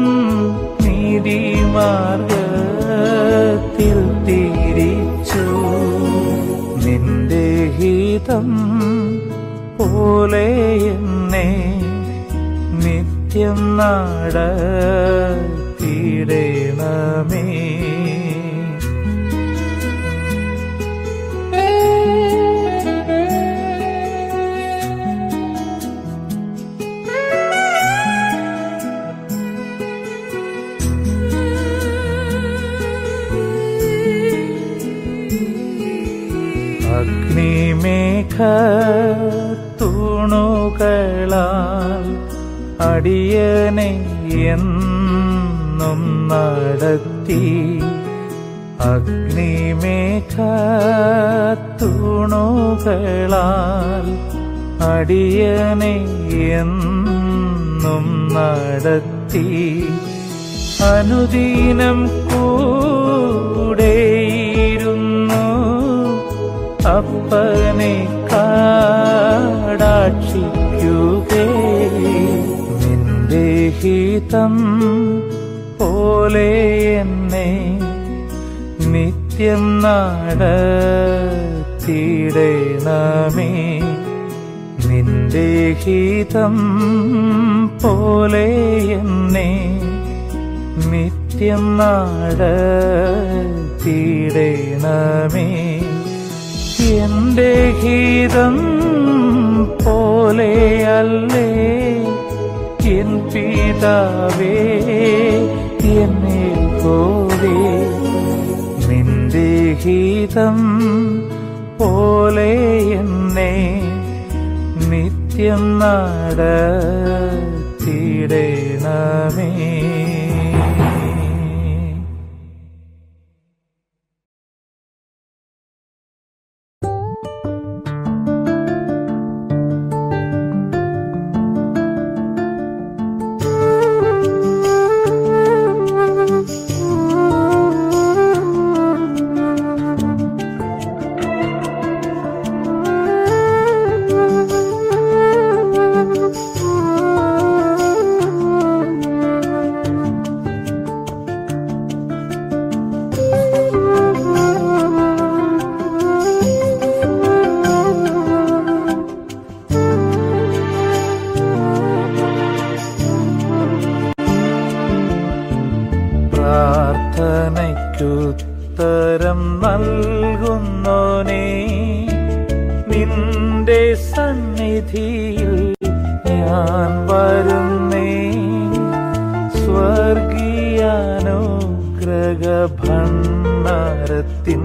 നീതിമാർഗത്തിൽ തിരിച്ചു നിന്റെ ഹിതം പോലെ എന്നെ നിത്യം നാട തീടേണമേ അഗ്നിമേഘ തൂണുകളാൽ അടിയനെ എന്നും നടത്തി അഗ്നിമേഘ തൂണുകളാൽ അടിയനെ എന്നും നടത്തി അനുദീനം കൂടെയിരുന്നു അപ്പനെ കാടാക്ഷിക്കുകേ നിന്റെ ഹിതം പോലെ എന്നെ നിത്യം നാട തീടേണമേ നിന്റെ ഹിതം പോലെ എന്നെ നിത്യം നാട തീടേണമേ എന്റെ ഹിതം പോലെയല്ലേ എൻ പിതാവേ എന്നെ കോവേ നിന്റെ ഹിതം പോലെ എന്നെ നിത്യം നാട തീടേണമേ പ്രാർത്ഥനയ്ക്കുത്തരം നൽകുന്നോനേ നിന്റെ സന്നിധിയിൽ ഞാൻ വരുന്നേ സ്വർഗീയാനുഗ്രഹഭണ്ണാരത്തിൻ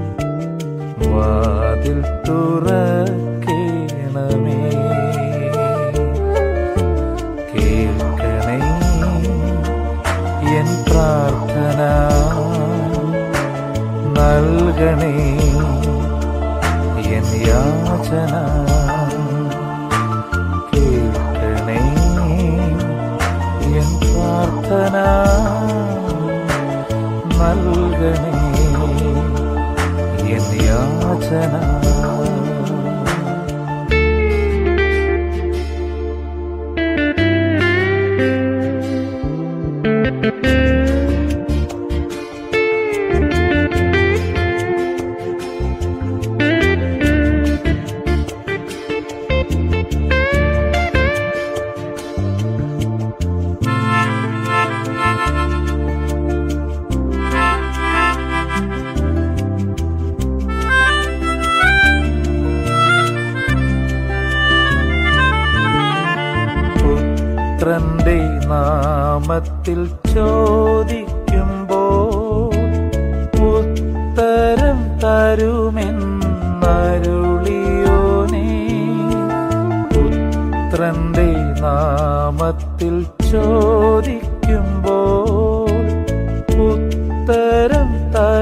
വാതിൽ തുറക്കേണമേ കേൾക്കണേ എൻ പ്രാർത്ഥന നൽകണേ എൻ യാചന കേൾക്കണേ എൻ പ്രാർത്ഥന നൽകണേ എൻ യാചന പുത്രന്റെ നാമത്തിൽ ചോദിക്കുമ്പോൾ ഉത്തരം തരുമെന്നരുളിയോനേ പുത്രന്റെ നാമത്തിൽ ചോദിക്കുമ്പോൾ ഉത്തരം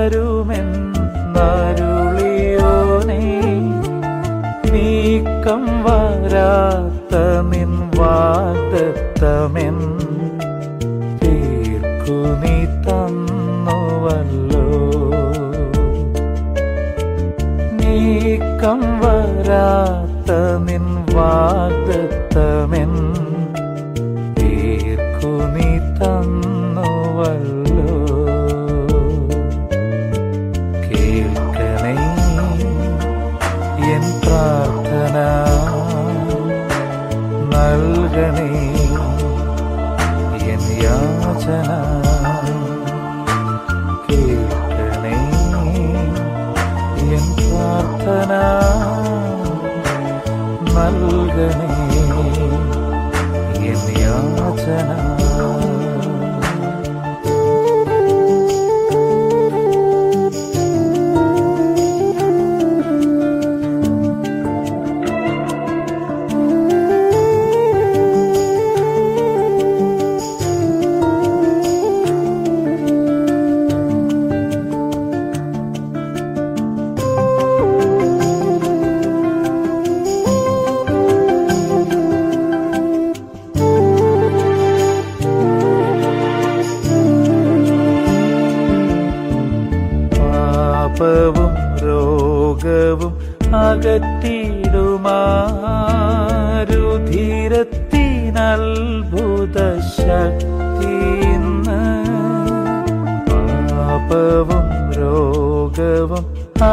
തരുമെന്നരുളിയോനേ നീക്കം വരാത്ത നിൻ വാഗ്ദത്തമെൻ തീർക്കു നീ തന്നുവല്ലോ നീക്കം വരാത്ത നിൻ വാഗ്ദത്തമെൻ തീർക്കു നീ തന്നുവല്ലോ കേൾക്കണേ എൻ പ്രാർത്ഥന നൽകണേ എൻ യാചന കേൾക്കണേ എൻ പ്രാർത്ഥന നൽകണേ എൻ യാചന പാപവും രോഗവും അകറ്റിടുമാരുധീരത്തിനത്ഭുത ശക്തി ഇന്ന് പാപവും രോഗവും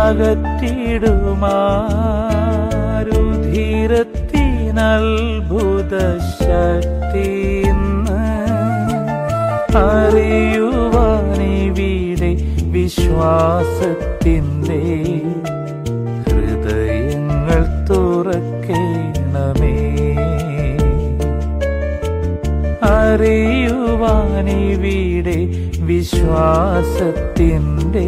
അകറ്റിടുമാരുധീരത്തിനത്ഭുത ശക്തി ഇന്ന് അറിയുവാനിവിടെ വിശ്വാസത്തിൻ്റെ ഹൃദയങ്ങൾ തുറക്കേണമേ അറിയുവാനിവിടെ വിശ്വാസത്തിൻ്റെ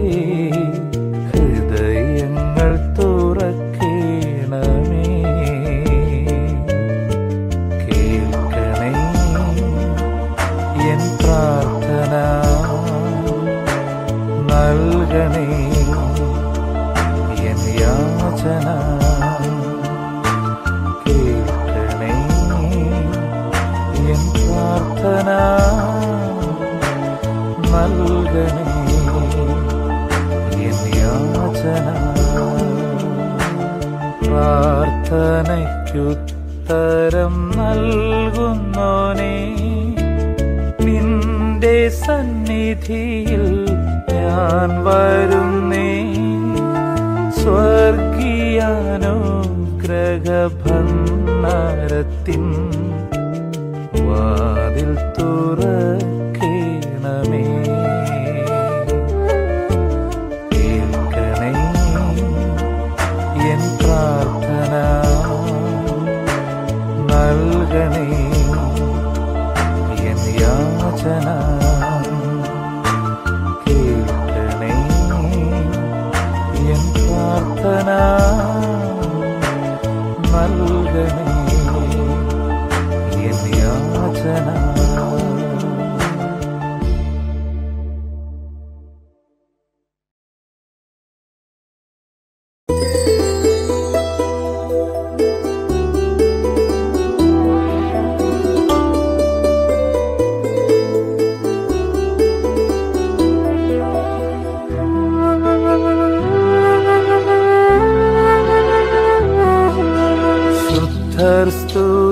ഹൃദയങ്ങൾ തുറക്കേണമേ കേൾക്കണേ എൻ പ്രാർത്ഥന നൽകണേ എൻ യാചന കേൾക്കണേ എൻ പ്രാർത്ഥന നൽകണേ എൻ യാചന പ്രാർത്ഥനയ്ക്കുത്തരം നൽകുന്നോനേ നിന്റെ സന്നിധിയിൽ ഞാൻ വരുന്നേ സ്വർഗീയാനുഗ്രഹഭണ്ണാരത്തിൻ വാതിൽ തുറക്കേണമേ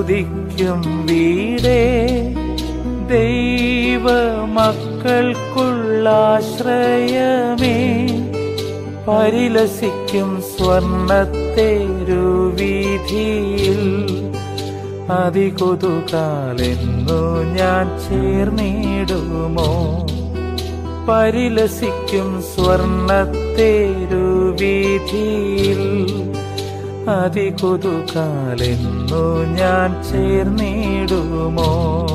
സ്തുതിക്കും വീടേ ദൈവ മക്കൾക്കുള്ളാശ്രയമേ പരിലസിക്കും സ്വർണത്തേരുവീതിയിൽ അതികൊതുകാലെന്നു ഞാൻ ചേർന്നിടുമോ പരിലസിക്കും സ്വർണത്തേരുവീതിയിൽ അതികൊതുകാലെന്നു ഞാൻ ചേർന്നിടുമോ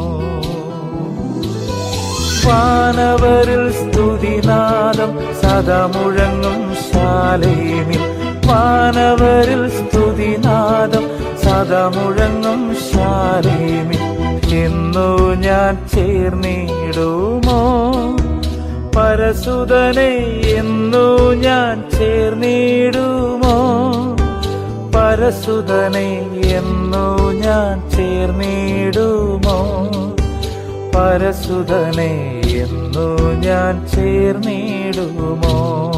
വാനവരിൽ സ്തുതിനാദം സദാ മുഴങ്ങും ശാലേമിൽ വാനവരിൽ സ്തുതിനാദം സദാ മുഴങ്ങും ശാലേമിൽ എന്നു ഞാൻ ചേർന്നിടുമോ പരസുതനെ എന്നു ഞാൻ ചേർന്നിടുമോ പരസുതനെ എന്നു ഞാൻ ചേർന്നിടുമോ പരസുതനെ എന്നു ഞാൻ ചേർന്നിടുമോ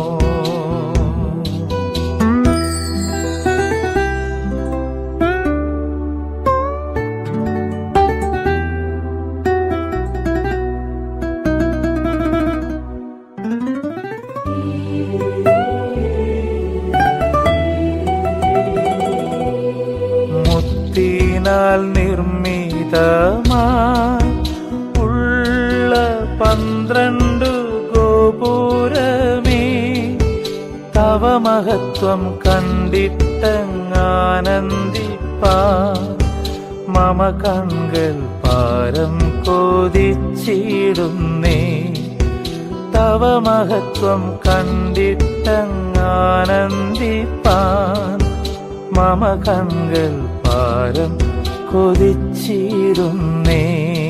മുത്തിനാൽ നിർമ്മിതമായി ഉള്ള പന്ത്രണ്ടു ഗോപുരമേ തവ മഹത്വം കണ്ടിട്ടങ്ങാനന്ദിപ്പാ മമ കൺകൾ പാരം കൊതിച്ചിടുന്നേ തവ മഹത്വം കണ്ടിട്ടങ്ങാനന്ദിപ്പാൻ മമ കൺകൾ പാരം കൊതിച്ചിരുന്നേ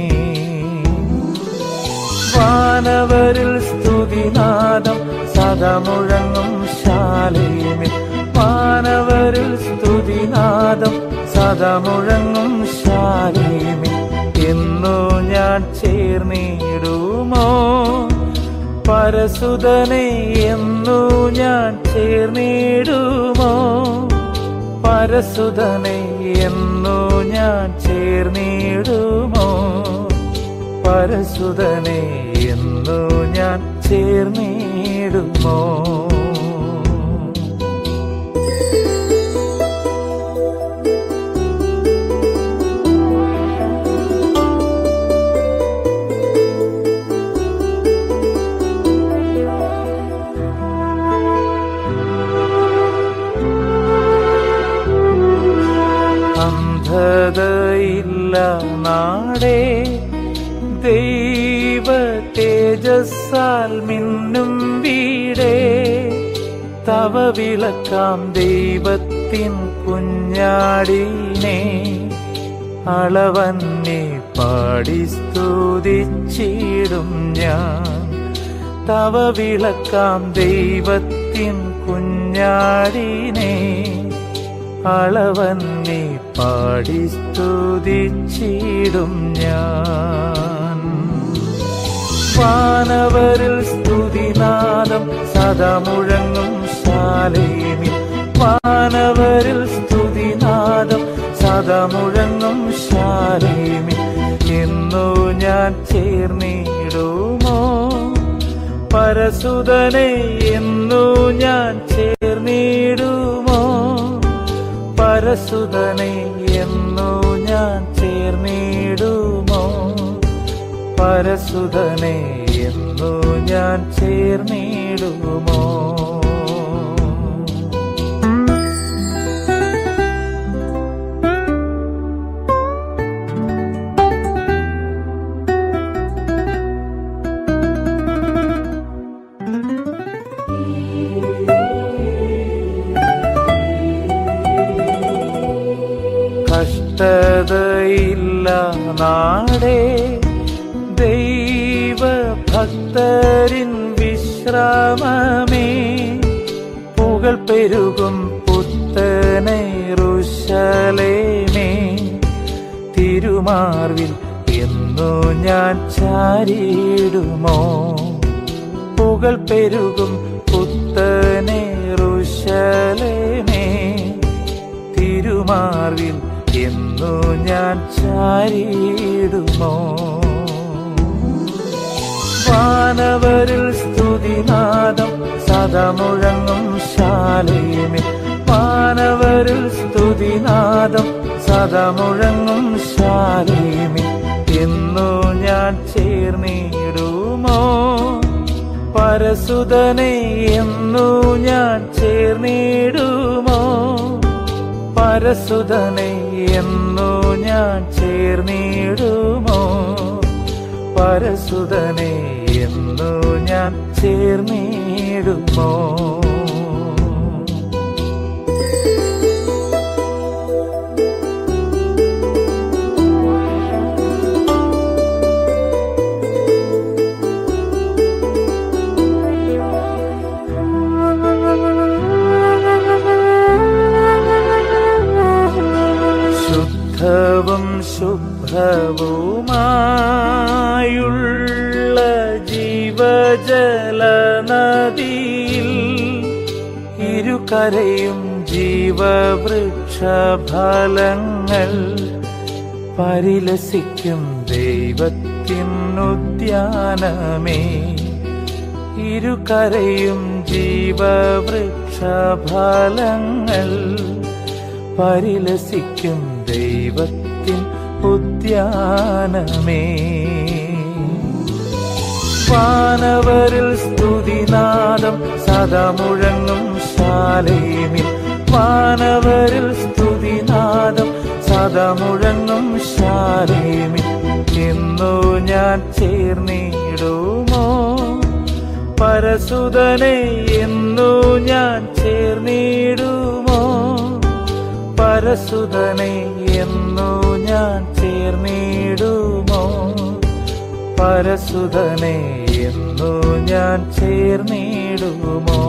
വാനവരിൽ സ്തുതിനാദം സദാ മുഴങ്ങും ശാലേമിൽ വാനവരിൽ സ്തുതിനാദം സദാ മുഴങ്ങും ശാലേമിൽ എന്നു ഞാൻ ചേർന്നിടുമോ പരസുതനെ എന്നു ഞാൻ ചേർന്നിടുമോ പരസുതനെ എന്നു ഞാൻ ചേർന്നിടുമോ പരസുതനെ എന്നു ഞാൻ ചേർന്നിടുമോ അന്ധതയില്ല നാടേ ദൈവ തേജസ്സാൽ മിന്നും വീടേ തവ വിളക്കാം ദൈവത്തിൻ കുഞ്ഞാടിനെ അളവന്നെ പാടി സ്തുതിച്ചിടും ഞാൻ തവ വിളക്കാം ദൈവത്തിൻ കുഞ്ഞാടിനെ അളവന്നെ പാടി സ്തുതിച്ചിടും ഞാൻ വാനവരിൽ സ്തുതിനാദം സദാ മുഴങ്ങും ശാലേമിൽ വാനവരിൽ സ്തുതിനാദം സദാ മുഴങ്ങും ശാലേമിൽ എന്നു ഞാൻ ചേർന്നിടുമോ പരസുതനെ എന്നു ഞാൻ ചേർന്നിടുമോ പരസുതനെ എന്നു ഞാൻ ചേർന്നിടുമോ പരസുതനെ എന്നു ഞാൻ ചേർന്നിടുമോ കഷ്ടതയില്ല നാടേ ദൈവ ഭക്തരിൻ വിശ്രാമമേ പുകൾ പെരുകും പുത്തനെ റുശലേമേ തിരുമാർവിൽ എന്നു ഞാൻ ചാരിടുമോ പുകൾ പെരുകും പുത്തനെ റുശലേമേ തിരുമാർവിൽ എന്നു എന്നു ഞാൻ ചാരിയിടുമോ വാനവരിൽ സ്തുതിനാദം സദാ മുഴങ്ങും ശാലയുമേ വാനവരിൽ സ്തുതിനാദം സദാ മുഴങ്ങും ശാലയുമേ എന്നു ഞാൻ ചേർന്നിടുമോ പരസുതനെ എന്നു ഞാൻ ചേർന്നിടുമോ പരസുതനെ എന്നു ഞാൻ ചേർന്നിടുമോ പരസുതനെ എന്നു ഞാൻ ചേർന്നിടുമോ ശുദ്ധവും ശുഭ്രവുമായുള്ള ജീവജല നദിയിൽ ഇരുകരയും ജീവവൃക്ഷഫലങ്ങൾ പരിലസിക്കും ദൈവത്തിനുദ്യാനമേ ഇരുകരയും ജീവവൃക്ഷഫലങ്ങൾ പരിലസിക്കും ദൈവത്തിൻ ഉദ്യാനമേ വാനവരിൽ സ്തുതിനാദം സദാ മുഴങ്ങും ശാലേമിൽ വാനവരിൽ സ്തുതിനാദം സദാ മുഴങ്ങും ശാലേമിൽ എന്നു ഞാൻ ചേർന്നിടുമോ പരസുതനെ എന്നു ഞാൻ ചേർന്നിടുമോ പരസുതനെ എന്നു ഞാൻ ചേർന്നിടുമോ പരസുതനെ എന്നു ഞാൻ ചേർന്നിടുമോ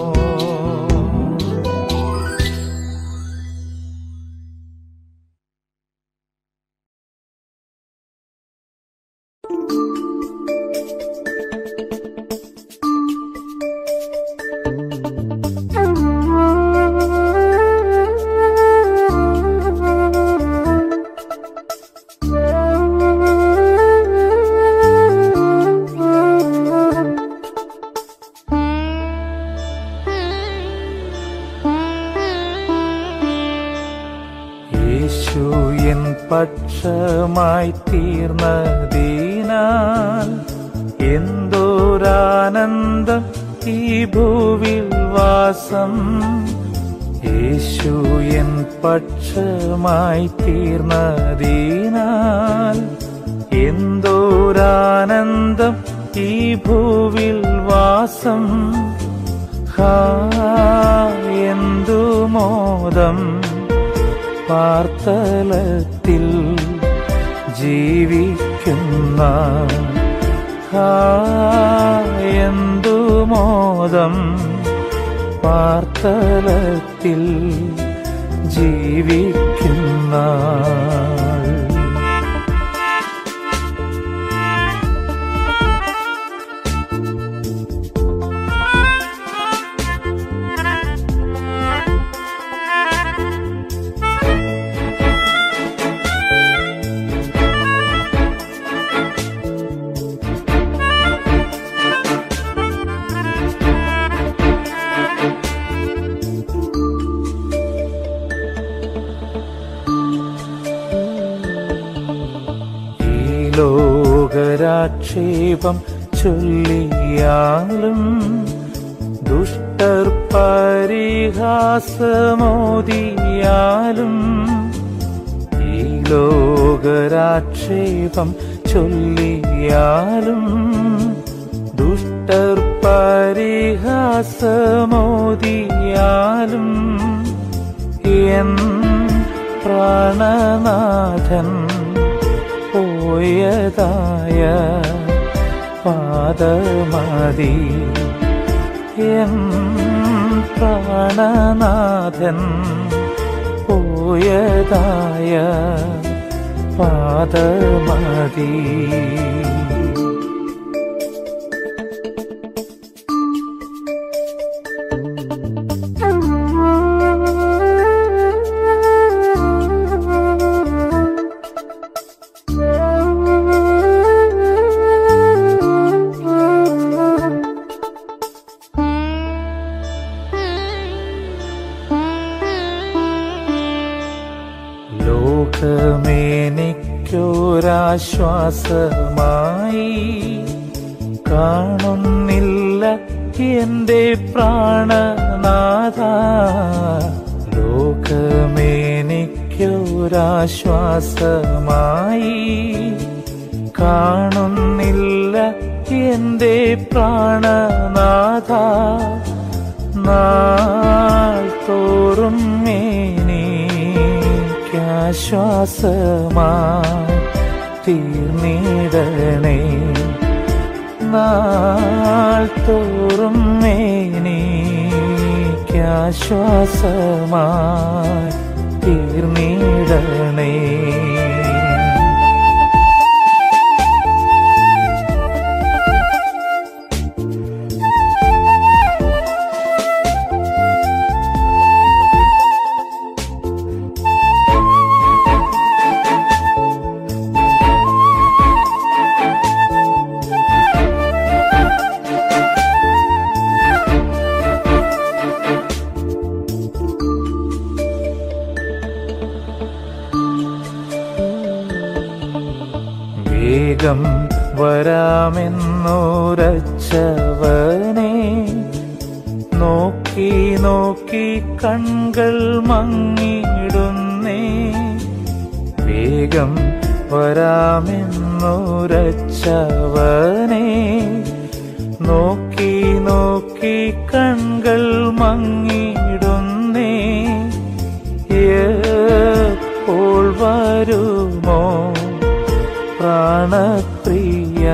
യേശു എൻ പക്ഷമായി തീർന്നതിനാൽ എന്തോരാനന്ദം ഈ ഭൂവിൽ വാസം യേശു എൻ പക്ഷമായി തീർന്നതിനാൽ എന്തോരാനന്ദം ഈ ഭൂവിൽ വാസം ഹാ എന്തു മോദം പാർത്തലത്തിൽ ജീവിക്കുന്ന ഹാ എന്തു മോദം പാർത്തലത്തിൽ ജീവിക്കുന്ന ഈ ലോകരാക്ഷേപം ചൊല്ലിയാലും ദുഷ്ടർ പരിഹാസമോദിയാലും ഈ ലോകരാക്ഷേപം ചൊല്ലിയാലും ദുഷ്ടർ പരിഹാസമോദിയാലും എൻ പ്രാണനാഥൻ പോയതായ പാദമതി എൻ പ്രാണനാഥൻ പോയതായ പാദമതി കാണുന്നില്ല എന്റെ പ്രാണനാഥ ലോകമേനിക്കൊരാശ്വാസമായി കാണുന്നില്ല എന്റെ പ്രാണനാഥ നാൾ തോറും എനിക്കാശ്വാസമായി തീർന്നിടണേ നാൾ തോറും എനിക്കാശ്വാസമായി തീർന്നിടണേ വേഗം വരാമെന്നോരച്ചവനെ നോക്കി നോക്കി കൺകൾ മങ്ങിടുന്നേ വേഗം വരാമെന്നോരച്ചവനെ നോക്കി നോക്കി കൺകൾ മങ്ങിടുന്നേ എപ്പോൾ വരുമോ പ്രാണപ്രിയ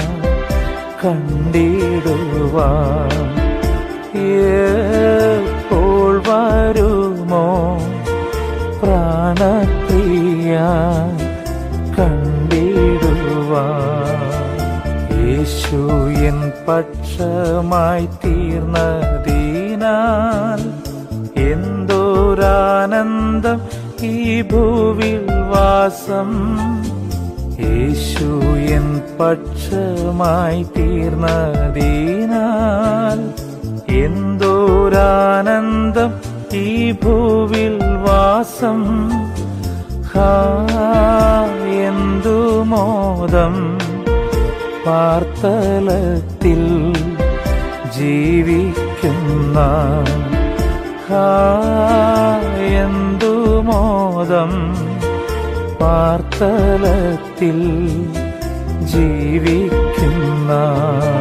കണ്ടിടുവാൻ എപ്പോൾ വരുമോ പ്രാണപ്രിയ കണ്ടിടുവാൻ യേശു എൻ പക്ഷമായി തീർന്നതിനാൽ എന്തോരാനന്ദം ഈ ഭൂവിൽ വാസം യേശു എൻ പക്ഷമായി തീർന്നതിനാൽ എന്തോരാനന്ദം ഈ ഭൂവിൽ വാസം ഹാ എന്തു മോദം പാർത്തലത്തിൽ ജീവിക്കുന്ന ഹാ എന്തു മോദം പാർത്തലത്തിൽ ജീവിക്കുന്ന